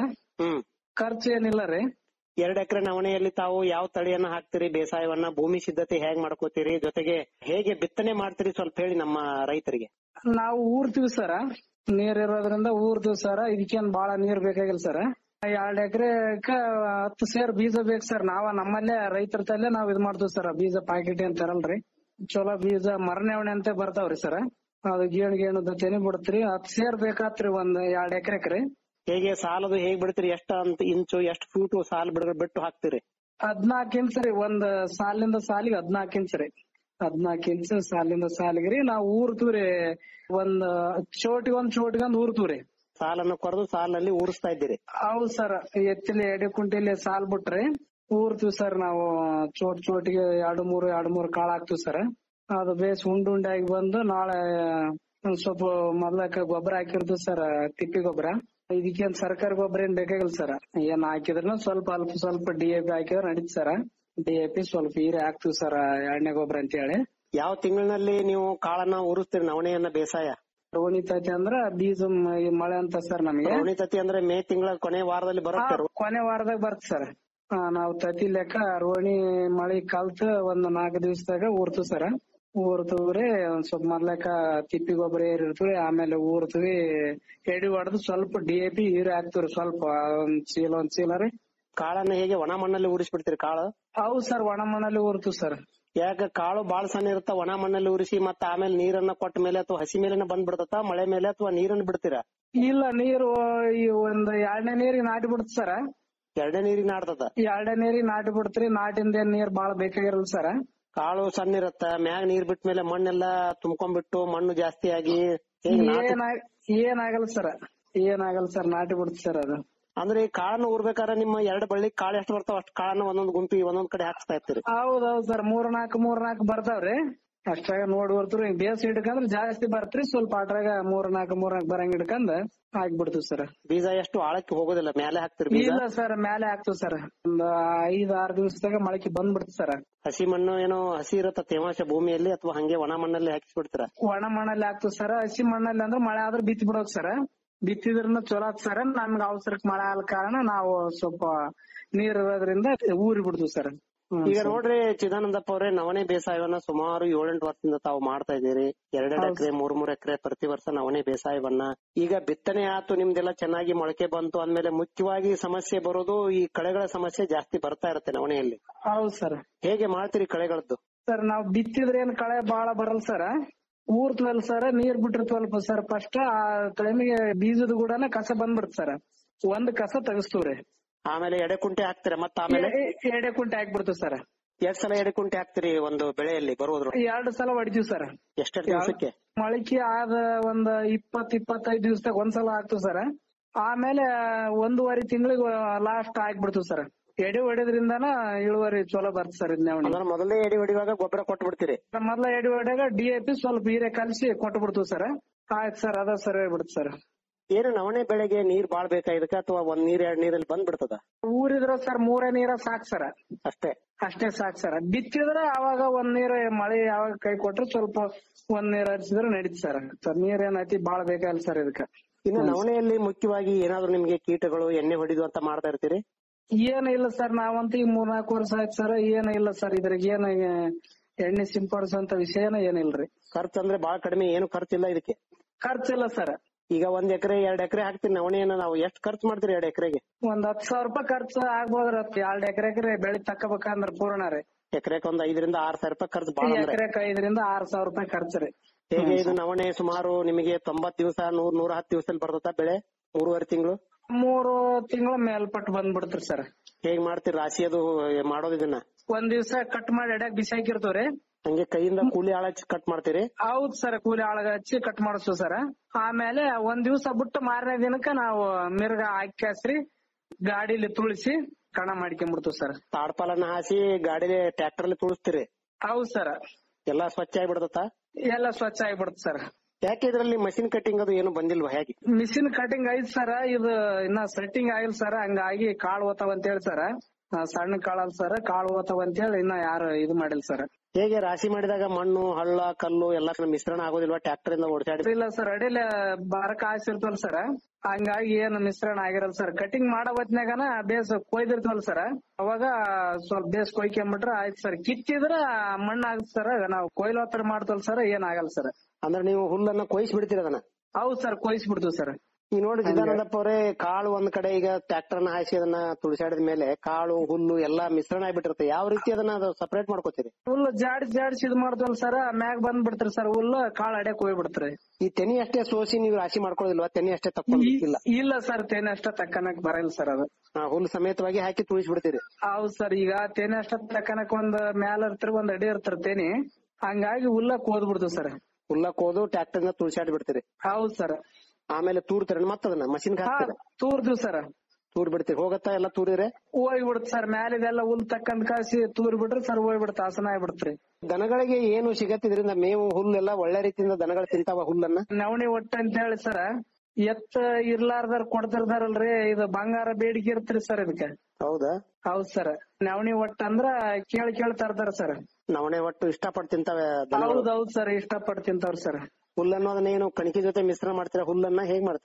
ಖರ್ಚು ಏನಿಲ್ಲ ರೀ ಎರಡ್ ಎಕರೆ ನವಣೆಯಲ್ಲಿ ತಾವು ಯಾವ ತಳಿಯನ್ನ ಹಾಕ್ತಿರಿ ಬೇಸಾಯವನ್ನ ಭೂಮಿ ಸಿದ್ಧತೆ ಹೇಗ್ ಮಾಡ್ಕೋತೀರಿ ಜೊತೆಗೆ ಹೇಗೆ ಬಿತ್ತನೆ ಮಾಡ್ತೀರಿ ಸ್ವಲ್ಪ ಹೇಳಿ ನಮ್ಮ ರೈತರಿಗೆ ನಾವು ಊರ್ತೀವಿ ಸರ ನೀರ್ ಇರೋದ್ರಿಂದ ಊರ್ತೀವಿ ಸರ ಇದಕ್ಕೇನ್ ಬಾಳ ನೀರ್ ಬೇಕಾಗಿಲ್ಲ ಸರ್ ಎರಡ್ ಎಕರೆಕ ಹತ್ತು ಸೇರ್ ಬೀಜ ಬೇಕು ಸರ್ ನಾವ ನಮ್ಮಲ್ಲೇ ರೈತರ ತಲ್ಲೇ ನಾವ್ ಇದ್ ಮಾಡ್ತೀವಿ ಸರ್ ಬೀಜ ಪಾಕೆಟ್ ಏನ್ ತರಲ್ರಿ ಚಲೋ ಬೀಜ ಮರನೆವಣೆ ಅಂತ ಬರ್ತಾವ್ರಿ ಸರ್ ಅದು ಗೇಣು ಗೇಣು ತೆನಿ ಬಿಡ್ತ್ರಿ ಹತ್ತು ಸೇರ್ ಬೇಕಾತ್ರಿ ಒಂದ್ ಎರಡ್ ಎಕರೆಕ್ರಿ ಹೇಗೆ ಸಾಲದು ಹೇಗ್ ಬಿಡ್ತೀರಿ ಎಷ್ಟ ಅಂತ ಇಂಚು ಎಷ್ಟು ಫೂಟು ಸಾಲ್ ಬಿಡ ಬಿಟ್ಟು ಹಾಕ್ತಿರಿ ಹದ್ನಾಕ್ ಇಂಚ್ ರೀ ಒಂದ್ ಸಾಲಿಂದ ಸಾಲಿಗೆ ಹದ್ನಾಕ್ ಇಂಚ್ ರೀ ಹದ್ನಾಕ್ ಇಂಚ್ ಸಾಲಿಂದ ಸಾಲಿಗೆ ರೀ ನಾವು ಊರ್ತೀವ್ರಿ ಒಂದ್ ಚೋಟಿಗೆ ಒಂದ್ ಚೋಟಿಗೆ ಒಂದ್ ಊರ್ತೀವ್ರಿ ಸಾಲನ್ನು ಕೊರೆದು ಸಾಲಲ್ಲಿ ಊರಿಸ್ತಾ ಇದ್ದೀರಿ ಹೌದ್ ಸರ್ ಎತ್ತಿಲಿ ಎಡೆ ಕುಂಟಿಲಿ ಸಾಲ್ ಬಿಟ್ರಿ ಊರ್ತೀವಿ ಸರ್ ನಾವು ಚೋಟ್ ಚೋಟಿಗೆ ಎರಡು ಮೂರು ಎರಡು ಮೂರು ಕಾಳು ಹಾಕ್ತಿವಿ ಸರ್ ಅದು ಬೇಸ್ ಉಂಡ್ ಉಂಡಾಗಿ ಬಂದು ನಾಳೆ ಒಂದ್ ಸ್ವಲ್ಪ ಮೊದ್ಲಕ್ಕ ಗೊಬ್ಬರ ಹಾಕಿರ್ತೀವಿ ಸರ್ ತಿಪ್ಪಿ ಗೊಬ್ಬರ ಇದಕ್ಕೇನ್ ಸರ್ಕಾರಿ ಗೊಬ್ಬರ ಏನ್ ಬೇಕಾಗಿಲ್ಲ ಸರ್ ಏನ್ ಹಾಕಿದ್ರನ ಸ್ವಲ್ಪ ಅಲ್ಪ ಸ್ವಲ್ಪ ಡಿ ಎ ಪಿ ಹಾಕಿದ್ರೆ ನಡೀತ್ ಸರ್ ಡಿ ಎ ಪಿ ಸ್ವಲ್ಪ ಹೀರೆ ಹಾಕ್ತಿವಿ ಸರ್ ಎಣ್ಣೆ ಗೊಬ್ಬರ ಅಂತ ಹೇಳಿ ಯಾವ ತಿಂಗಳಿನಲ್ಲಿ ನೀವು ಕಾಳನ್ನ ಉರಿಸ್ತೀರಿ ನವಣೆಯನ್ನ ಬೇಸಾಯ ರೋಣಿ ತತಿ ಅಂದ್ರ ಬೀಜ ಮ- ಈ ಮಳೆ ಅಂತ ಸರ್ ನಮಗೆ ರೋಹಿಣಿ ತತಿ ಅಂದ್ರೆ ಮೇ ತಿಂಗಳ ಕೊನೆ ವಾರದಲ್ಲಿ ಬರುತ್ತೆ ಹಾ, ಕೊನೆ ವಾರದಾಗ ಬರ್ತ ಸರ್ ನಾವು ತತಿ ಲೆಕ್ಕ ರೋಣಿ ಮಳಿ ಕಲ್ತ್ ಒಂದ್ ನಾಲ್ಕು ದಿವಸದಾಗ ಊರ್ತು ಸರ್ ಊರ್ತೀವ್ರಿ ಒಂದ್ ಸ್ವಲ್ಪ ಮೊದ್ಲಕ್ಕ ತಿಪ್ಪಿ ಗೊಬ್ಬರ ಏರಿರ್ತೀವಿ ಆಮೇಲೆ ಊರ್ತೀವಿ ಎಡಿ ಹೊಡೆದು ಸ್ವಲ್ಪ ಡಿ ಎ ಪಿ ಯೂರಿಯಾ ಹಾಕ್ತಿವ್ರಿ ಸ್ವಲ್ಪ ಒಂದ್ ಚೀಲ ಒಂದ್ ಚೀಲ ರೀ ಕಾಳನ್ನ ಹೇಗೆ ಒಣ ಮಣ್ಣಲ್ಲಿ ಊರಿಸ್ಬಿಡ್ತೀರಿ ಕಾಳು ಹೌದ್ ಸರ್ ಒಣ ಮಣ್ಣಲ್ಲಿ ಊರ್ತೀವಿ ಸರ್ ಯಾಕ ಕಾಳು ಬಾಳ ಸಣ್ಣ ಇರುತ್ತ ಒಣ ಮಣ್ಣಲ್ಲಿ ಉರಿಸಿ ಮತ್ತ ಆಮೇಲೆ ನೀರನ್ನ ಕೊಟ್ಟ ಮೇಲೆ ಅಥವಾ ಹಸಿ ಮೇಲೆನ ಬಂದ್ ಬಿಡ್ತತ ಮಳೆ ಮೇಲೆ ಅಥವಾ ನೀರನ್ನ ಬಿಡ್ತೀರಾ ಇಲ್ಲ ನೀರು ಈ ಒಂದ್ ಎರಡನೇ ನೀರಿಗೆ ನಾಟಿ ಬಿಡ್ತ ಸರ್ ಎರಡನೇ ನೀರಿಗೆ ನಾಡ್ತದ ಎರಡನೇ ನೀರಿಗೆ ನಾಟಿ ಬಿಡ್ತ್ರಿ ನಾಟಿಂದ ಏನ್ ನೀರ್ ಬಾಳ ಬೇಕಾಗಿರಲ್ಲ ಸರ್ ಕಾಳು ಸಣ್ಣ ಇರತ್ತ ಮ್ಯಾಗ ನೀರ್ ಬಿಟ್ಟ ಮೇಲೆ ಮಣ್ಣೆಲ್ಲ ತುಂಬ್ಕೊಂಡ್ಬಿಟ್ಟು ಮಣ್ಣು ಜಾಸ್ತಿ ಆಗಿ ಹೇಗ್ ನಾಟಿ- ಏನಾಗ ಏನಾಗಲ್ಲ ಸರ್ ಏನಾಗಲ್ಲ ಸರ್ ನಾಟಿ ಬಿಡ್ತ ಸರ್ ಅದು ಅಂದ್ರೆ ಈ ಕಾಳನ್ನ ಊರ್ಬೇಕಾದ್ರೆ ನಿಮ್ಮ ಎರಡು ಬಳ್ಳಿ ಕಾಳು ಎಷ್ಟು ಬರ್ತಾವ ಅಷ್ಟು ಕಾಳನ್ನ ಒಂದೊಂದ್ ಗುಂಪಿ ಒಂದೊಂದ್ ಕಡೆ ಹಾಕ್ಸ್ತಾ ಇರ್ತೀರಿ ಹೌದೌದ್ ಸರ್ ಮೂರ್ ನಾಲ್ಕು ಮೂರ್ ನಾಲ್ಕು ಬರ್ತಾವ್ರಿ ಅಷ್ಟಾಗ ನೋಡಿ ಬರ್ತೀವಿ ಬೇಸ್ ಹಿಡ್ಕಂದ್ರ ಜಾಸ್ತಿ ಬರ್ತ್ರಿ ಸ್ವಲ್ಪ ಅದ್ರಾಗ ಮೂರ್ ನಾಲ್ಕು ಮೂರ್ ನಾಲ್ಕು ಬರಂಗ್ ಹಿಡ್ಕಂದ್ ಹಾಕ್ಬಿಡ್ತೀವಿ ಸರ್ ಬೀಜ ಎಷ್ಟು ಆಳಕ್ಕೆ ಹೋಗೋದಿಲ್ಲ ಮೇಲೆ ಹಾಕ್ತಿರಿ ಬೀಜ ಇಲ್ಲ ಸರ್ ಮೇಲೆ ಹಾಕ್ತಿವಿ ಸರ್ ಒಂದ್ ಐದ್ ಆರ್ ದಿವಸದಾಗ ಮೊಳಕೆ ಬಂದ್ಬಿಡ್ತು ಸರ್ ಹಸಿ ಮಣ್ಣು ಏನೋ ಹಸಿ ಇರತ್ತ ತೇವಾಂಶ ಭೂಮಿಯಲ್ಲಿ ಅಥವಾ ಹಂಗೆ ಒಣ ಮಣ್ಣಲ್ಲಿ ಹಾಕಿಸ್ಬಿಡ್ತೀರ ಒಣ ಮಣ್ಣಲ್ಲಿ ಹಾಕ್ತಿವಿ ಸರ್ ಹಸಿ ಮಣ್ಣಲ್ಲಿ ಅಂದ್ರೆ ಮಳೆ ಆದ್ರೆ ಬಿತ್ತಿ ಬಿಡೋಕ್ ಸರ್ ಬಿತ್ತಿದ್ರನ್ನ ಚಲೋ ಆತ್ ಸರ್ ನಮ್ಗೆ ಅವಸರಕ್ಕೆ ಮಳೆ ಆದ ಕಾರಣ ನಾವು ಸ್ವಲ್ಪ ನೀರ್ ಇರೋದ್ರಿಂದ ಊರಿ ಬಿಡ್ತೀವಿ ಸರ್ ಈಗ ನೋಡ್ರಿ ಚಿದಾನಂದಪ್ಪ ಅವರೇ ನವಣೆ ಬೇಸಾಯವನ್ನ ಸುಮಾರು ಏಳೆಂಟು ವರ್ಷದಿಂದ ತಾವು ಮಾಡ್ತಾ ಇದ್ದೀರಿ ಎರಡೆರಡು ಹೌದು. ಎಕರೆ ಮೂರ್ ಮೂರ್ ಎಕರೆ ಪ್ರತಿ ವರ್ಷ ನವಣೆ ಬೇಸಾಯವನ್ನ ಈಗ ಬಿತ್ತನೆ ಆತು ನಿಮ್ದೆಲ್ಲ ಚೆನ್ನಾಗಿ ಮೊಳಕೆ ಬಂತು ಅಂದ್ಮೇಲೆ ಮುಖ್ಯವಾಗಿ ಸಮಸ್ಯೆ ಬರೋದು ಈ ಕಳೆಗಳ ಸಮಸ್ಯೆ ಜಾಸ್ತಿ ಬರ್ತಾ ಇರುತ್ತೆ ನವಣೆಯಲ್ಲಿ ಹೌದ್ ಸರ್ ಹೇಗೆ ಮಾಡ್ತೀರಿ ಕಳೆಗಳದ್ದು ಸರ್ ನಾವ್ ಬಿತ್ತಿದ್ರೆ ಏನ್ ಕಳೆ ಬಾಳ ಬರಲ್ಲ ಸರ್ ಊರ್ತವಲ್ ಸರ್ ನೀರ್ ಬಿಟ್ಟಿರ್ತವಲ್ಪ ಸರ್ ಫಸ್ಟ್ ಆ ಟೈಮಿಗೆ ಬೀಜದ ಗೂಡನ ಕಸ ಬಂದ್ಬಿಡ್ತ ಸರ್ ಒಂದ್ ಕಸ ತೆಗಿಸ್ತೀವ್ರಿ ಆಮೇಲೆ ಎಡೆ ಕುಂಟೆ ಹಾಕ್ತೀರ ಮತ್ತ ಆಮೇಲೆ ಎಡೆ ಕುಂಟೆ ಹಾಕ್ಬಿಡ್ತೀವಿ ಸರ್ ಎರಡ್ ಸಲ ಎಡೆ ಕುಂಟೆ ಹಾಕ್ತಿರಿ ಒಂದು ಬೆಳೆಯಲ್ಲಿ ಬರುವುದ್ರ ಎರಡು ಸಲ ಹೊಡಿತೀವಿ ಸರ್ ಎಷ್ಟೆರಡು ದಿವಸಕ್ಕೆ ಮೊಳಕೆ ಆದ ಒಂದ್ ಇಪ್ಪತ್ ಇಪ್ಪತ್ತೈದು ದಿವಸದಾಗ ಒಂದ್ಸಲ ಹಾಕ್ತಿವಿ ಸರ್ ಆಮೇಲೆ ಒಂದೂವರೆ ತಿಂಗಳಿಗೆ ಲಾಸ್ಟ್ ಹಾಕ್ಬಿಡ್ತೀವಿ ಸರ್ ಎಡೆ ಹೊಡೆದ್ರಿಂದನ ಇಳುವರಿ ಚಲೋ ಬರ್ತದೆ ಸರ್ ಇದ್ ನವಣಿ ಅಂದ್ರೆ ಮೊದಲೇ ಎಡೆ ಹೊಡಿವಾಗ ಗೊಬ್ಬರ ಕೊಟ್ಟು ಬಿಡ್ತೀರಿ ಮೊದ್ಲ ಎಡೆ ಹೊಡೆಯಾಗ ಡಿ ಎ ಪಿ ಸ್ವಲ್ಪ ಹೀರೆ ಕಲಸಿ ಕೊಟ್ಟು ಬಿಡ್ತೀವಿ ಸರ್ ಆಯ್ತು ಸರ್ ಅದ ಸರಿ ಬಿಡುತ್ತೆ ಸರ್ ಏನು ನವಣೆ ಬೆಳೆಗೆ ನೀರ್ ಬಾಳ್ ಬೇಕಾ ಇದಕ್ಕ ಅಥವಾ ಒಂದ್ ನೀರ್ ಎರಡ್ ನೀರಲ್ಲಿ ಬಂದ್ ಬಿಡ್ತದ ಊರಿದ್ರ ಸರ್ ಮೂರೇ ನೀರ ಸಾಕ್ ಸರ್ ಅಷ್ಟೇ ಅಷ್ಟೇ ಸಾಕ್ ಸರ್ ಬಿತ್ತಿದ್ರೆ ಅವಾಗ ಒಂದ್ ನೀರ್ ಮಳೆ ಯಾವಾಗ ಕೈ ಕೊಟ್ರೆ ಸ್ವಲ್ಪ ಒಂದ್ ನೀರ್ ಹರಿಸಿದ್ರೆ ನಡೀತು ಸರ್ ಸರ್ ನೀರ್ ಏನೈತಿ ಬಾಳ ಬೇಕಾಗಿಲ್ಲ ಸರ್ ಇದಕ್ಕ ಇನ್ನು ನವಣೆಯಲ್ಲಿ ಮುಖ್ಯವಾಗಿ ಏನಾದ್ರು ನಿಮ್ಗೆ ಕೀಟಗಳು ಎಣ್ಣೆ ಹೊಡಿದು ಅಂತ ಮಾಡ್ತಾ ಇರ್ತೀರಿ ಏನ್ ಇಲ್ಲ ಸರ್ ನಾವಂತೂ ಈಗ ಮೂರ್ ನಾಲ್ಕು ವರ್ಷ ಆಯ್ತು ಸರ್ ಏನ್ ಇಲ್ಲ ಸರ್ ಇದ್ರಾಗ ಏನ್ ಎಣ್ಣೆ ಸಿಂಪಡಿಸುವಂತ ವಿಷಯನ ಏನಿಲ್ರಿ ಖರ್ಚು ಅಂದ್ರೆ ಬಾಳ ಕಡಿಮೆ ಏನು ಖರ್ಚಿಲ್ಲ ಇದಕ್ಕೆ ಖರ್ಚಿಲ್ಲ ಸರ್ ಈಗ ಒಂದ್ ಎಕರೆ ಎರಡ್ ಎಕರೆ ಹಾಕ್ತಿರಿ ನವಣೆಯನ್ನ ನಾವು ಎಷ್ಟ್ ಖರ್ಚು ಮಾಡ್ತೀರಿ ಎರಡ್ ಎಕರೆಗೆ ಒಂದ್ ಹತ್ತು ಸಾವಿರ ರೂಪಾಯಿ ಖರ್ಚು ಆಗ್ಬೋದ್ರಿ ಎರಡ್ ಎಕರೆ ಎಕರೆ ಬೆಳಿ ತಕ್ಕಬೇಕಂದ್ರ ಪೂರ್ಣ ರೀ ಎಕರೆಗೆ ಒಂದ್ ಐದರಿಂದ ಆರ್ ಸಾವಿರ ರೂಪಾಯಿ ಖರ್ಚು ಬಾಳ ಅಂದ್ರೆ ಎಕರೆಕ್ ಐದರಿಂದ ಆರ್ ಸಾವಿರ ರೂಪಾಯಿ ಖರ್ಚು ರೀ ಹೇಗೆ ಇದು ನವಣೆ ಸುಮಾರು ನಿಮಗೆ ತೊಂಬತ್ ದಿವಸ ನೂರ್ ನೂರ ಹತ್ತು ದಿವಸದಲ್ಲಿ ಬರ್ತದ ಬೆಳೆ ಮೂರುವರೆ ತಿಂಗಳು ಮೂರು ತಿಂಗಳ ಮೇಲ್ಪಟ್ಟು ಬಂದ್ಬಿಡ್ತ್ರಿ ಸರ್ ಹೇಗ್ ಮಾಡ್ತೀರಿ ರಾಶಿ ಅದು ಮಾಡೋದು ಇದನ್ನ ಒಂದ್ ದಿವ್ಸ ಕಟ್ ಮಾಡಿ ಎಡ್ಯಾಕ್ ಬಿಸಿ ಹಾಕಿರ್ತವ್ರಿ ಹಂಗೆ ಕೈಯಿಂದ ಕೂಲಿ ಆಳ ಕಟ್ ಮಾಡ್ತೀರಿ ಹೌದ್ ಸರ್ ಕೂಲಿ ಆಳಗ ಹಚ್ಚಿ ಕಟ್ ಮಾಡಿಸ್ತೀವಿ ಸರ್ ಆಮೇಲೆ ಒಂದ್ ದಿವ್ಸ ಬಿಟ್ಟು ಮಾರನೇ ದಿನಕ್ಕ ನಾವು ಮಿರ್ಗ ಹಾಕ್ಯಾಸ್ರಿ ಗಾಡಿಲಿ ತುಳಿಸಿ ಕಣ ಮಾಡ್ಕೊಂಡ್ಬಿಡ್ತೀವಿ ಸರ್ ತಾಡ್ಪಾಲನ್ನ ಹಾಸಿ ಗಾಡಿಲಿ ಟ್ರ್ಯಾಕ್ಟರ್ ಅಲ್ಲಿ ತುಳಿಸ್ತೀರಿ ಹೌದ್ ಸರ್ ಎಲ್ಲಾ ಸ್ವಚ್ಛ ಆಗಿಬಿಡ್ತತ ಎಲ್ಲ ಸ್ವಚ್ಛ ಆಗಿಬಿಡುತ್ತೆ ಸರ್ ಯಾಕೆ ಇದ್ರಲ್ಲಿ ಮಷಿನ್ ಕಟ್ಟಿಂಗ್ ಅದು ಏನು ಬಂದಿಲ್ವಾ ಹೇಗೆ ಮಿಷಿನ್ ಕಟಿಂಗ್ ಐತ್ ಸರ್ ಇದು ಇನ್ನ ಸೆಟ್ಟಿಂಗ್ ಆಗಿಲ್ಲ ಸರ್ ಹಂಗಾಗಿ ಕಾಳು ಓತಾವ ಅಂತ ಹೇಳಿ ಸರ್ ಸಣ್ಣ ಕಾಳಲ್ ಸರ್ ಕಾಳು ಓತಾವ ಅಂತ ಹೇಳಿ ಇನ್ನ ಯಾರು ಇದು ಮಾಡಿಲ್ಲ ಸರ್ ಹೇಗೆ ರಾಶಿ ಮಾಡಿದಾಗ ಮಣ್ಣು ಹಳ್ಳ ಕಲ್ಲು ಎಲ್ಲ ಮಿಶ್ರಣ ಆಗೋದಿಲ್ವಾ ಟ್ರ್ಯಾಕ್ಟರ್ ಇಂದ ಓಡಿಸಾಡಿ ಇಲ್ಲ ಸರ್ ಅಡಿಲೆ ಬಾರಕ ಹಾಸಿರ್ತವಲ್ ಸರ್ ಹಂಗಾಗಿ ಏನು ಮಿಶ್ರಣ ಆಗಿರಲ್ಲ ಸರ್ ಕಟಿಂಗ್ ಮಾಡೋ ಹೊತ್ನ್ಯಾಗನ ಬೇಸ್ ಕೊಯ್ದಿರ್ತವಲ್ ಸರ್ ಅವಾಗ ಸ್ವಲ್ಪ ಬೇಸ್ ಕೊಯ್ಕೊಂಬಿಟ್ರ ಆಯ್ತು ಸರ್ ಕಿತ್ತಿದ್ರ ಮಣ್ಣ್ ಆಗುತ್ತೆ ಸರ್ ನಾವು ಕೊಯ್ಲು ಹತ್ರ ಮಾಡ್ತವಲ್ ಸರ್ ಏನ್ ಆಗಲ್ಲ ಸರ್ ಅಂದ್ರೆ ನೀವು ಹುಲ್ಲನ್ನ ಕೊಯ್ಸಿ ಬಿಡ್ತೀರಿ ಅದನ್ನ ಹೌದ್ ಸರ್ ಕೊಯ್ಸ್ಬಿಡ್ತೀವಿ ಸರ್ ಈಗ ನೋಡಿ ಚಿದಾನಂದಪ್ಪ ಅವರೇ ಕಾಳು ಒಂದ್ ಕಡೆ ಈಗ ಟ್ರ್ಯಾಕ್ಟರ್ ನ ಹಾಯಿಸಿ ಅದನ್ನ ತುಳಿಸಾಡಿದ ಮೇಲೆ ಕಾಳು ಹುಲ್ಲು ಎಲ್ಲಾ ಮಿಶ್ರಣ ಆಗ್ಬಿಟ್ಟಿರುತ್ತೆ ಯಾವ ರೀತಿ ಅದನ್ನ ಅದು ಸಪರೇಟ್ ಮಾಡ್ಕೋತೀರಿ ಹುಲ್ಲು ಜಾಡಿಸಿ ಜಾಡಿಸಿ ಇದು ಮಾಡ್ತವಲ್ ಸರ್ ಮ್ಯಾಗ ಬಂದ್ ಬಿಡ್ತ್ರಿ ಸರ್ ಹುಲ್ಲು ಕಾಳು ಅಡ್ಯಾಕ್ ಹೋಗ್ಬಿಡ್ತ್ರಿ ಈ ತೆನಿ ಅಷ್ಟೇ ಸೋಸಿ ನೀವು ರಾಶಿ ಮಾಡ್ಕೊಳ್ಳೋದಿಲ್ವಾ ತೆನಿ ಅಷ್ಟೇ ತಕ್ಕೊಂಡಿಲ್ಲ ಇಲ್ಲ ಸರ್ ತೇನೆ ಅಷ್ಟ ತಕ್ಕನಕ್ ಬರಲ್ಲ ಸರ್ ಅದು ಹುಲ್ಲು ಸಮೇತವಾಗಿ ಹಾಕಿ ತುಳಿಸ್ಬಿಡ್ತೀರಿ ಹೌದ್ ಸರ್ ಈಗ ತೇನೆ ಅಷ್ಟ ತಕ್ಕನಕ್ ಒಂದ್ ಮ್ಯಾಲ ಇರ್ತಿರ್ ಒಂದ್ ಅಡಿ ಇರ್ತಾರ ತೇನಿ ಹಂಗಾಗಿ ಹುಲ್ಲ ಕೋದ್ ಬಿಡ್ತೀವಿ ಸರ್ ಹುಲ್ಲ ಕೋದು ಟ್ರ್ಯಾಕ್ಟರ್ ನ ತುಳಿಸಾಡಿ ಬಿಡ್ತೀರಿ ಹೌದ್ ಸರ್ ಆಮೇಲೆ ತೂರ್ತೀರಿ ಮತ್ತದನ್ನ ಮಷಿನ್ ಹಾಕ್ತೀರಿ ತೂರ್ದಿವ್ ಸರ್ ತೂರ್ ಬಿಡ್ತೀರಿ ಹೋಗತ್ತಾ ಎಲ್ಲ ತೂರಿದ್ರೆ ಹೋಗಿ ಬಿಡುತ್ತೆ ಸರ್ ಮ್ಯಾಲಿದೆಲ್ಲ ಹುಲ್ ತಕ್ಕಂದ್ ಕಾಸಿ ತೂರ್ ಬಿಟ್ರೆ ಸರ್ ಹೋಗಿ ಬಿಡುತ್ತೆ ಹಾಸನ ಆಗ್ಬಿಡ್ತ್ರಿ ದನಗಳಿಗೆ ಏನು ಸಿಗತ್ತೆ ಇದರಿಂದ ಮೇವು ಹುಲ್ಲೆಲ್ಲ ಒಳ್ಳೆ ರೀತಿಯಿಂದ ದನಗಳು ತಿಂತಾವ ಹುಲ್ಲನ್ನ ನವಣಿ ಒಟ್ಟ ಅಂತ ಹೇಳಿ ಸರ್ ಎತ್ತ ಇರ್ಲಾರ್ದಾರ ಕೊಡ್ತಿರ್ತಾರಲ್ರಿ ಇದು ಬಂಗಾರ ಬೇಡಿಕೆ ಇರ್ತ್ರಿ ಸರ್ ಇದಕ್ಕೆ ಹೌದಾ ಹೌದ್ ಸರ್ ನವಣಿ ಒಟ್ಟ ಅಂದ್ರ ಕೇಳಿ ಕೇಳಿ ತರ್ತಾರ ಸರ್ ನವಣೆ ಒಟ್ಟು ಇಷ್ಟಪಟ್ಟು ತಿಂತಾವೆ ದನಗಳು ಹೌದ್ ಹೌದ್ ಸರ್ ಇಷ್ಟಪಟ್ಟು ತಿಂತಾವ್ರ ಸರ್ ಹುಲ್ಲನ್ನು ಅದನ್ನ ಏನು ಕಣಕಿ ಜೊತೆ ಮಿಶ್ರಣ ಮಾಡ್ತೀರಾ ಹುಲ್ಲನ್ನ ಹೇಗ್ ಮಾಡ್ತೀರಿ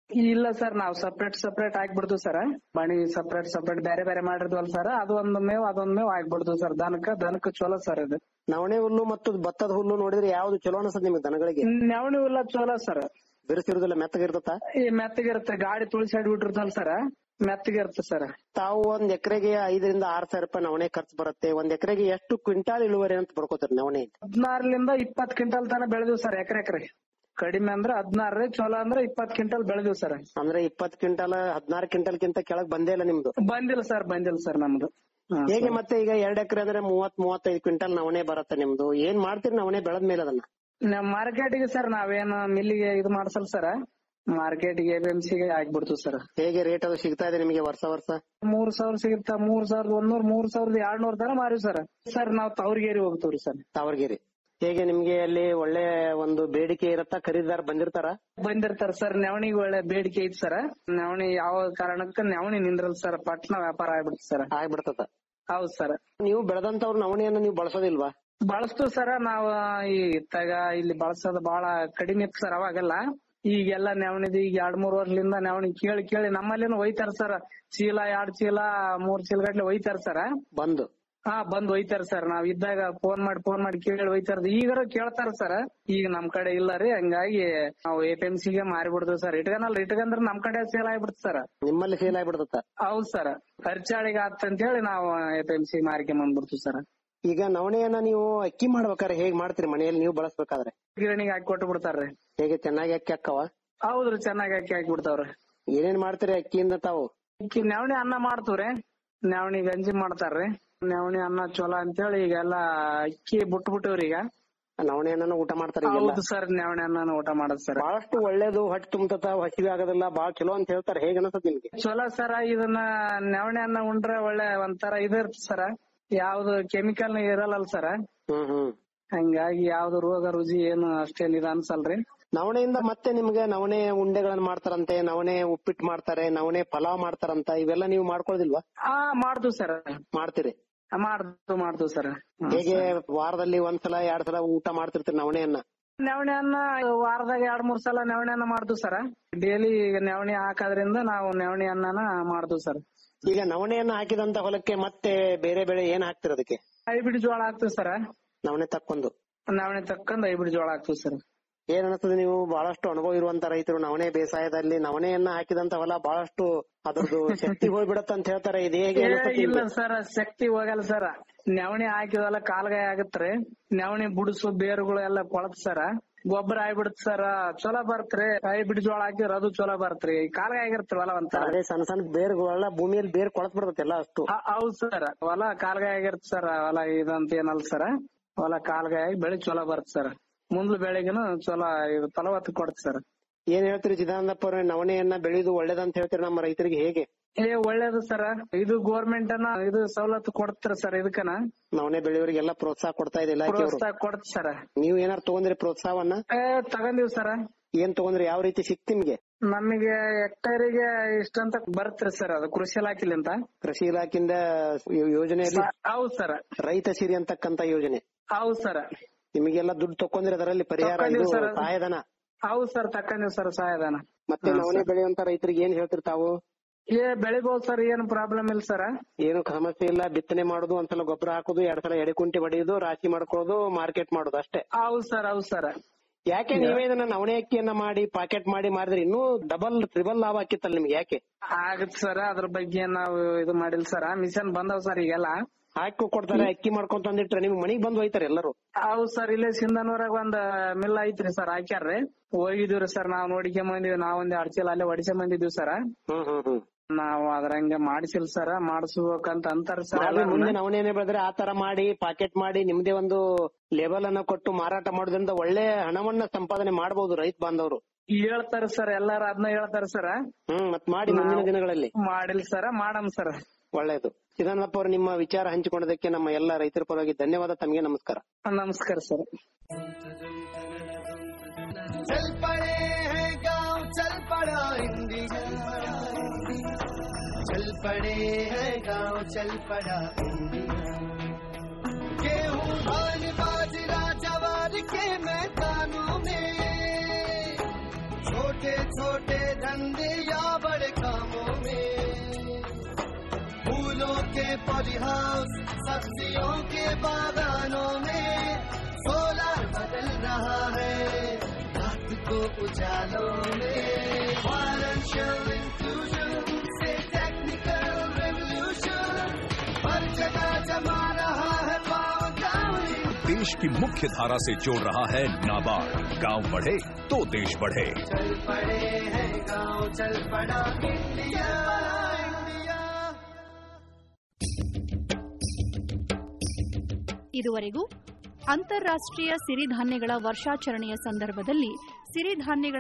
ಇಲ್ಲ ಸರ್ ನಾವು ಸಪ್ರೇಟ್ ಸಪ್ರೇಟ್ ಹಾಕ್ಬಿಡ್ತೀವಿ ಸರ್ ಬಣಿ ಸಪ್ರೇಟ್ ಸಪ್ರೇಟ್ ಬೇರೆ ಬೇರೆ ಮಾಡಿರ್ತೀವಲ್ಲ ಸರ್ ಅದು ಒಂದು ಮೇವ್ ಅದೊಂದ್ ಮೇವ್ ಹಾಕ್ಬಿಡ್ತೀವಿ ಸರ್ ದನಕ್ಕ ದನಕ್ಕ ಚಲೋ ಸರ್ ಇದು ನವಣೆ ಹುಲ್ಲು ಮತ್ತು ಭತ್ತದ ಹುಲ್ಲು ನೋಡಿದ್ರೆ ಯಾವ್ದು ಚಲೋ ಅನ್ಸತ್ ನಿಮ್ಗೆ ದನಗಳಿಗೆ ನವಣಿ ಹುಲ್ಲ ಚಲೋ ಸರ್ ಬಿರುಸಿರುದಿಲ್ಲ ಮೆತ್ತಗಿರ್ತತ ಈ ಮೆತ್ತಗಿರುತ್ತೆ ಗಾಡಿ ತುಳಿಸಿ ಬಿಟ್ಟಿರ್ತಲ್ಲ ಸರ್ ಮೆತ್ತಗಿರುತ್ತೆ ಸರ್ ತಾವು ಒಂದ್ ಎಕರೆಗೆ ಐದರಿಂದ ಆರ್ ಸಾವಿರ ರೂಪಾಯಿ ನವಣೆ ಖರ್ಚು ಬರುತ್ತೆ ಒಂದ್ ಎಕರೆಗೆ ಎಷ್ಟು ಕ್ವಿಂಟಾಲ್ ಇಳುವರಿ ಅಂತ ಪಡ್ಕೋತಾರೆ ನವಣೆ ಹದಿನಾರರಿಂದ ಇಪ್ಪತ್ ಕ್ವಿಂಟಲ್ ತನ ಬೆಳೆದಿವ್ ಸರ್ ಎಕರೆ ಎಕರೆ ಕಡಿಮೆ ಅಂದ್ರೆ ಹದಿನಾರ ಚಲೋ ಅಂದ್ರೆ ಇಪ್ಪತ್ ಕ್ವಿಂಟಲ್ ಬೆಳೆದಿವ್ ಸರ್ ಅಂದ್ರೆ ಇಪ್ಪತ್ ಕ್ವಿಂಟಾಲ್ ಹದಿನಾರು ಕ್ವಿಂಟಲ್ಗಿಂತ ಕೆಳಗ್ ಬಂದೇ ಇಲ್ಲ ನಿಮ್ದು ಬಂದಿಲ್ಲ ಸರ್ ಬಂದಿಲ್ಲ ಸರ್ ನಮ್ದು ಹಾ, ಹೇಗೆ ಸರ್. ಮತ್ತೆ ಈಗ ಎರಡ್ ಎಕರೆ ಅಂದ್ರೆ ಮೂವತ್ ಮೂವತ್ತೈದು ಕ್ವಿಂಟಲ್ ನವಣೆ ಬರುತ್ತೆ ನಿಮ್ದು ಏನ್ ಮಾಡ್ತೀರಿ ನವಣೆ ಬೆಳೆದ ಮೇಲೆ ಅದನ್ನ ನಮ್ ಮಾರ್ಕೆಟಿಗೆ ಸರ್ ನಾವೇನು ಮಿಲ್ಲಿಗೆ ಇದು ಮಾಡ್ಸಲ್ ಸರ್ ಮಾರ್ಕೆಟ್ಗೆ ಗೆ ಹಾಕ್ಬಿಡ್ತೀವಿ ಸರ್ ಹೇಗೆ ರೇಟ್ ಅದು ಸಿಗ್ತಾ ಇದೆ ನಿಮಗೆ ವರ್ಷ ವರ್ಷ ಮೂರ್ ಸಾವಿರ ಸಿಗುತ್ತಾ ಮೂರ್ ಸಾವಿರದ ಒಂದೂರ್ ಮೂರ್ ಸಾವಿರದ ಎರಡ್ ನೂರ್ ತನ ಮಾರಿ ಸರ್ ಸರ್ ನಾವ್ ತವ್ರಿಗೇರಿ ಹೋಗ್ತೀವ್ರಿ ಸರ್ ತಾವರ್ಗಿರಿ ಹೇಗೆ ನಿಮ್ಗೆ ಅಲ್ಲಿ ಒಳ್ಳೆ ಒಂದು ಬೇಡಿಕೆ ಇರತ್ತಾ ಖರೀದಾರ ಬಂದಿರ್ತಾರ ಬಂದಿರ್ತಾರ ಸರ್ ನವಣಿಗೆ ಒಳ್ಳೆ ಬೇಡಿಕೆ ಐತಿ ಸರ್ ನವಣಿ ಯಾವ ಕಾರಣಕ್ಕ ನವಣಿ ನಿಂದ್ರಲ್ ಸರ್ ಪಟ್ನ ವ್ಯಾಪಾರ ಆಗ್ಬಿಡ್ತು ಸರ್ ಆಗ್ಬಿಡ್ತದ ಹೌದ್ ಸರ್ ನೀವು ಬೆಳೆದಂತವ್ರ ನವಣಿಯನ್ನ ನೀವು ಬಳಸೋದಿಲ್ವಾ ಬಳಸ್ತು ಸರ ನಾವ್ ಈ ಇತ್ತಾಗ ಇಲ್ಲಿ ಬಳಸೋದು ಬಹಳ ಕಡಿಮೆ ಇತ್ತು ಸರ್ ಅವಾಗೆಲ್ಲ ಈಗೆಲ್ಲ ನವಣಿದು ಈಗ ಎರಡ್ ಮೂರ್ ವರ್ಷದಿಂದ ನವಣಿ ಕೇಳಿ ಕೇಳಿ ನಮ್ಮಲ್ಲಿನೂ ಒಯ್ತಾರ ಸರ್ ಚೀಲ ಎರಡ್ ಚೀಲ ಮೂರ್ ಚೀಲ ಗಟ್ಲೆ ಒಯ್ತಾರ ಸರ್ ಬಂದು ಹಾ ಬಂದ್ ಒಯ್ತಾರ ಸರ್ ನಾವ್ ಇದ್ದಾಗ ಫೋನ್ ಮಾಡಿ ಫೋನ್ ಮಾಡಿ ಕೇಳಿ ಒಯ್ತಾರ ಈಗಾರ ಕೇಳ್ತಾರ ಸರ್ ಈಗ ನಮ್ ಕಡೆ ಇಲ್ಲ ರೀ ಹಂಗಾಗಿ ನಾವು ಎ ಪಿ ಎಂ ಸಿಗೆ ಮಾರಿ ಬಿಡ್ತೀವಿ ಸರ್ ಇಟ್ಕನಲ್ರಿ ಇಟ್ಕಂದ್ರ ನಮ್ ಕಡೆ ಸೇಲ್ ಆಗ್ಬಿಡ್ತ ಸರ್ ನಿಮ್ಮಲ್ಲಿ ಸೇಲ್ ಆಗ್ಬಿಡ್ತದ ಹೌದ್ ಸರ್ ಖರ್ಚಾಳಿಗೆ ಆತ್ ಅಂತ ಹೇಳಿ ನಾವು ಎ ಪಿ ಎಂ ಸಿ ಮಾರಿಕೆ ಬಂದ್ಬಿಡ್ತೀವಿ ಸರ್ ಈಗ ನವಣೆಯನ್ನ ನೀವು ಅಕ್ಕಿ ಮಾಡ್ಬೇಕಾದ್ರೆ ಹೇಗ್ ಮಾಡ್ತೀರಿ ಮನೆಯಲ್ಲಿ ನೀವು ಬಳಸ್ಬೇಕಾದ್ರೆ ಗಿರಣಿಗೆ ಹಾಕಿ ಕೊಟ್ಟು ಬಿಡ್ತಾರ್ರಿ ಹೇಗೆ ಚೆನ್ನಾಗಿ ಅಕ್ಕಿ ಹಾಕವ ಹೌದ್ರಿ ಚೆನ್ನಾಗಿ ಹಾಕಿ ಹಾಕಿ ಬಿಡ್ತಾವ್ರಿ ಏನೇನ್ ಮಾಡ್ತೀರಿ ಅಕ್ಕಿಯಿಂದ ತಾವು ಅಕ್ಕಿ ನವಣಿ ಅನ್ನ ಮಾಡ್ತೀವ್ರಿ ನವಣಿ ಗಂಜಿ ಮಾಡ್ತಾರ್ರಿ ನವಣಿ ಅನ್ನ ಚಲೋ ಅಂತೇಳಿ ಈಗೆಲ್ಲ ಅಕ್ಕಿ ಬಿಟ್ಟು ಬಿಟ್ಟಿವ್ರಿ ಈಗ ನವಣೆಯನ್ನ ಊಟ ಮಾಡ್ತಾರೆ ಈಗೆಲ್ಲ ಹೌದು ಸರ್ ನವಣಿ ಅನ್ನ ಊಟ ಮಾಡದ್ ಸರ್ ಬಹಳಷ್ಟು ಒಳ್ಳೇದು ಹೊಟ್ಟೆ ತುಂಬತತ ಹಸಿವೆ ಆಗೋದಿಲ್ಲ ಬಹಳ ಚಲೋ ಅಂತ ಹೇಳ್ತಾರೆ ಹೇಗ ಅನ್ಸತ್ ನಿಮ್ಗೆ ಚಲೋ ಸರ ಇದನ್ನ ನವಣೆ ಅನ್ನ ಉಂಡ್ರೆ ಒಳ್ಳೆ ಒಂಥರ ಇದಿರ್ತ ಸರ ಯಾವ್ದು ಕೆಮಿಕಲ್ ಇರಲ್ಲ ಸರ ಹ್ಮ್ ಹ್ಮ್ ಹಂಗಾಗಿ ಯಾವ್ದು ರೋಗ ರುಜಿ ಏನು ಅಷ್ಟೇನ್ ಇದು ಅನ್ಸಲ್ರಿ ನವಣೆಯಿಂದ ಮತ್ತೆ ನಿಮ್ಗೆ ನವಣೆ ಉಂಡೆಗಳನ್ನ ಮಾಡ್ತಾರಂತೆ ನವಣೆ ಉಪ್ಪಿಟ್ಟು ಮಾಡ್ತಾರೆ ನವಣೆ ಪಲಾವ್ ಮಾಡ್ತಾರಂತ ಇವೆಲ್ಲ ನೀವು ಮಾಡ್ಕೊಳ್ಳೋದಿಲ್ವಾ ಹಾ ಮಾಡ್ತೀವಿ ಸರ್ ಮಾಡ್ತೀರಿ ಮಾಡ್ತು ಮಾಡ್ತೀವಿ ಸರ್ ಹೇಗೆ ವಾರದಲ್ಲಿ ಒಂದ್ಸಲ ಎರಡ್ ಸಲ ಊಟ ಮಾಡ್ತಿರ್ತೀರಿ ನವಣೆಯನ್ನ ನವಣೆ ಅನ್ನ ವಾರದಾಗ ಎರಡ್ ಮೂರ್ ಸಲ ನವಣೆ ಅನ್ನ ಮಾಡ್ತೀವಿ ಸರ್ ಡೈಲಿ ನವಣೆ ಹಾಕೋದ್ರಿಂದ ನಾವು ನವಣೆ ಅನ್ನನ ಮಾಡ್ತೀವಿ ಸರ್ ಈಗ ನವಣೆಯನ್ನ ಹಾಕಿದಂತ ಹೊಲಕ್ಕೆ ಮತ್ತೆ ಬೇರೆ ಬೆಳೆ ಏನ್ ಹಾಕ್ತಿರ ಅದಕ್ಕೆ ಹೈಬ್ರಿಡ್ ಜೋಳ ಹಾಕ್ತಿವಿ ಸರ್ ನವಣೆ ತಕ್ಕೊಂದು ನವಣೆ ತಕ್ಕಂದ್ ಹೈಬ್ರಿಡ್ ಜೋಳ ಹಾಕ್ತಿವಿ ಸರ್ ಏನ್ ಅನಿಸ್ತದೆ ನೀವು ಬಹಳಷ್ಟು ಅನುಭವ ಇರುವಂತ ರೈತರು ನವಣೆ ಬೇಸಾಯದಲ್ಲಿ ನವಣೆಯನ್ನ ಹಾಕಿದಂತ ಹೊಲ ಬಹಳಷ್ಟು ಅದ್ರದ್ದು ಶಕ್ತಿ ಹೋಗ್ಬಿಡತ್ತ ಅಂತ ಹೇಳ್ತಾರೆ ಇದು ಹೇಗೆ ಏ, ಅನಿಸ್ತದೆ ಇಲ್ಲ ನಿಮ್ಗೆ? ಸರ್ ಶಕ್ತಿ ಹೋಗಲ್ಲ ಸರ್ ನವಣೆ ಹಾಕಿದಲ್ಲ ಕಾಲ್ಗಾಯ ಆಗತ್ರಿ ನವಣೆ ಬುಡಸು ಬೇರುಗಳು ಎಲ್ಲ ಕೊಳತ್ ಸರ ಗೊಬ್ಬರ ಆಗ್ಬಿಡತ್ ಸರ್ ಚಲೋ ಬರ್ತ್ರಿ ಹೈಬ್ರಿಡ್ ಜೋಳ ಹಾಕಿದ್ರ ಅದು ಚಲೋ ಬರ್ತ್ರಿ ಕಾಲ್ಗಾಯ ಆಗಿರ್ತ್ರಿ ಹೊಲ ಒಂಥರ ಅದೇ ಸಣ್ಣ ಸಣ್ಣ ಬೇರುಗಳೆಲ್ಲ ಭೂಮಿಯಲ್ಲಿ ಬೇರ್ ಕೊಳತ್ ಬಿಡ್ತೈತೆಲ್ಲ ಅಷ್ಟು ಹ- ಹೌದ್ ಸರ್ ಹೊಲ ಕಾಲ್ಗಾಯ ಆಗಿರ್ತ ಸರ್ ಹೊಲ ಇದಂತ ಏನಲ್ಲ ಸರ್ ಹೊಲ ಕಾಲ್ಗಾಯ ಆಗಿ ಬೆಳಿ ಚಲೋ ಬರ್ತ ಸರ್ ಮುಂದ್ಲ ಬೆಳೆಗಿನ ಚಲೋ ಇದು ಫಲವತ್ತು ಕೊಡ್ತ ಸರ್ ಏನ್ ಹೇಳ್ತೀರಿ ಚಿದಾನಂದಪ್ಪ ಅವ್ರೆ ನವಣೆಯನ್ನ ಬೆಳೆಯುದು ಒಳ್ಳೇದಂತ ಹೇಳ್ತೀರಿ ನಮ್ಮ ರೈತರಿಗೆ ಹೇಗೆ ಏ ಒಳ್ಳೇದು ಸರ್ ಇದು ಗೋರ್ಮೆಂಟ್ ಅನ್ನ ಇದು ಸವಲತ್ತು ಕೊಡ್ತಾರ ಸರ್ ಇದಕ್ಕನ ನವಣೆ ಬೆಳೆಯೋರಿಗೆಲ್ಲ ಪ್ರೋತ್ಸಾಹ ಕೊಡ್ತಾ ಇದೆ ಇಲಾಖೆಯವರು ಪ್ರೋತ್ಸಾಹ ಕೊಡ್ತ ಸರ್ ನೀವು ಏನಾರು ತಗೊಂಡ್ರಿ ಪ್ರೋತ್ಸಾಹವನ್ನ ಏ ತಗೊಂಡಿವ್ ಸರ್ ಏನ್ ತಗೊಂಡ್ರಿ ಯಾವ ರೀತಿ ಸಿಕ್ತಿ ನಿಮ್ಗೆ ನಮಗೆ ಹೆಕ್ಟೇರಿಗೆ ಇಷ್ಟಂತ ಬರುತ್ತೆ ಸರ್ ಅದು ಕೃಷಿ ಇಲಾಖೆಲಿಂದ ಕೃಷಿ ಇಲಾಖೆಯಿಂದ ಯೋ- ಯೋಜನೆಯಲ್ಲಿ ಹೌದ್ ಸರ್ ರೈತ ಸಿರಿ ಅಂತಕ್ಕಂತ ಯೋಜನೆ ಹೌದ್ ಸರ್ ನಿಮಗೆಲ್ಲ ದುಡ್ಡು ತಕೊಂಡ್ರಿ ಅದರಲ್ಲಿ ಪರಿಹಾರ ಇದು ತಕೊಂಡಿವ್ ಸರ್. ಸಹಾಯಧನ ಹೌದ್ ಸರ್ ತಕೊಂಡಿವ್ ಸರ್ ಸಹಾಯಧನ ಮತ್ತೆ ಹಾ, ನವಣೆ ಸರ್. ಬೆಳೆಯುವಂತ ರೈತರಿಗೆ ಏನ್ ಹೇಳ್ತೀರಿ ತಾವು ಏ ಬೆಳಿಬಹುದು ಸರ್ ಏನು ಪ್ರಾಬ್ಲಮ್ ಇಲ್ಲ ಸರ್ ಏನು ಸಮಸ್ಯೆ ಇಲ್ಲ ಬಿತ್ತನೆ ಮಾಡುದು ಒಂದ್ಸಲ ಗೊಬ್ಬರ ಹಾಕುದು ಎರಡ್ ಸಲ ಎಡೆಕುಂಟಿ ಹೊಡೆಯುದು ರಾಶಿ ಮಾಡ್ಕೊಳ್ಳೋದು ಮಾರ್ಕೆಟ್ ಮಾಡೋದು ಅಷ್ಟೇ ಹೌದ್ ಸರ್ ಹೌದ್ ಸರ್ ಯಾಕೆ ನೀವೇ ಇದನ್ನ ನವಣೆ ಅಕ್ಕಿಯನ್ನ ಮಾಡಿ ಪಾಕೆಟ್ ಮಾಡಿ ಮಾಡಿದ್ರೆ ಇನ್ನೂ ಡಬಲ್ ಟ್ರಿಬಲ್ ಲಾಭ ಆಕಿತ್ತಲ್ಲ ನಿಮ್ಗೆ ಯಾಕೆ ಆಗತ್ ಸರ್ ಅದ್ರ ಬಗ್ಗೆ ನಾವು ಇದು ಮಾಡಿಲ್ ಸರ್ ಮಿಷನ್ ಬಂದವ್ ಸರ್ ಈಗೆಲ್ಲ ಹಾಕಿ ಕೊಡ್ತಾರೆ ಅಕ್ಕಿ ಮಾಡ್ಕೊಂತ ತಂದಿಟ್ರೆ ನಿಮ್ ಮನಿಗ್ ಬಂದ್ ಹೋಯ್ತಾರೆ ಎಲ್ಲರೂ ಹೌದ್ ಸರ್ ಇಲ್ಲೇ ಸಿಂಧನೂರಾಗ ಒಂದ್ ಮಿಲ್ ಐತ್ರಿ ಸರ್ ಹಾಕ್ಯಾರ್ರಿ ಹೋಗಿದೀವ್ರಿ ಸರ್ ನಾವ್ ನೋಡಿಕೊಂಡ್ ಬಂದಿವಿ ನಾವ್ ಒಂದ್ ಎರಡ್ ಚೀಲ ಅಲ್ಲೇ ಹೊಡಿಸ್ಕೊಂಡ್ ಬಂದಿದ್ವಿ ಸರ್ ಹ್ಮ್ ಹ್ಮ್ ಹ್ಮ್ ನಾವ್ ಅದ್ರಂಗೆ ಮಾಡಿಸಿಲ್ ಸರ್ ಮಾಡಿಸ್ಬೇಕಂತ ಅಂತಾರ ಸರ್ ನಾವೇ ಮುಂದೆ ನವಣೆನೆ ಬೆಳೆದ್ರೆ ಆ ತರ ಮಾಡಿ ಪಾಕೆಟ್ ಮಾಡಿ ನಿಮ್ದೇ ಒಂದು ಲೇಬಲ್ ಅನ್ನ ಕೊಟ್ಟು ಮಾರಾಟ ಮಾಡೋದ್ರಿಂದ ಒಳ್ಳೆ ಹಣವನ್ನ ಸಂಪಾದನೆ ಮಾಡಬಹುದು ರೈತ ಬಾಂಧವರು ಹೇಳ್ತಾರ ಸರ್ ಎಲ್ಲಾರು ಅದನ್ನ ಹೇಳ್ತಾರ ಸರ್ ಹ್ಮ್ ಮತ್ ಮಾಡಿ ಮುಂದಿನ ದಿನಗಳಲ್ಲಿ ಮಾಡಿಲ್ ಸರ್ ಮಾಡಮ್ ಸರ್ ಒಳ್ಳೇದು ಚಿದಾನಂದಪ್ಪ ಅವರು ನಿಮ್ಮ ವಿಚಾರ ಹಂಚಿಕೊಂಡದಕ್ಕೆ ನಮ್ಮ ಎಲ್ಲ ರೈತರ ಪರವಾಗಿ ಧನ್ಯವಾದ ತಮಗೆ ನಮಸ್ಕಾರ ನಮಸ್ಕಾರ ಸರ್ चल पड़े हैं गांव चल पड़ा इंडिया चल पड़े हैं गांव चल पड़ा इंडिया गेहूं धान बाजरा जवार के मैदानों में छोटे छोटे धंधे धंधे या बड़े कामों में फूलों के पॉली हाउस सब्जियों के बागानों में सोलर बदल रहा है रात को उजालों में फाइनेंशियल इंक्लूजन से टेक्निकल रेवोल्यूशन हर जगह जमा रहा है पावर गाँव देश की मुख्य धारा से जोड़ रहा है नाबार्ड गांव बढ़े तो देश बढ़े चल पड़े हैं गाँव चल पड़ा इंडिया इंडिया ಇದುವರೆಗೂ ಅಂತಾರಾಷ್ಟ್ರೀಯ ಸಿರಿಧಾನ್ಯಗಳ ವರ್ಷಾಚರಣೆಯ ಸಂದರ್ಭದಲ್ಲಿ ಸಿರಿಧಾನ್ಯಗಳ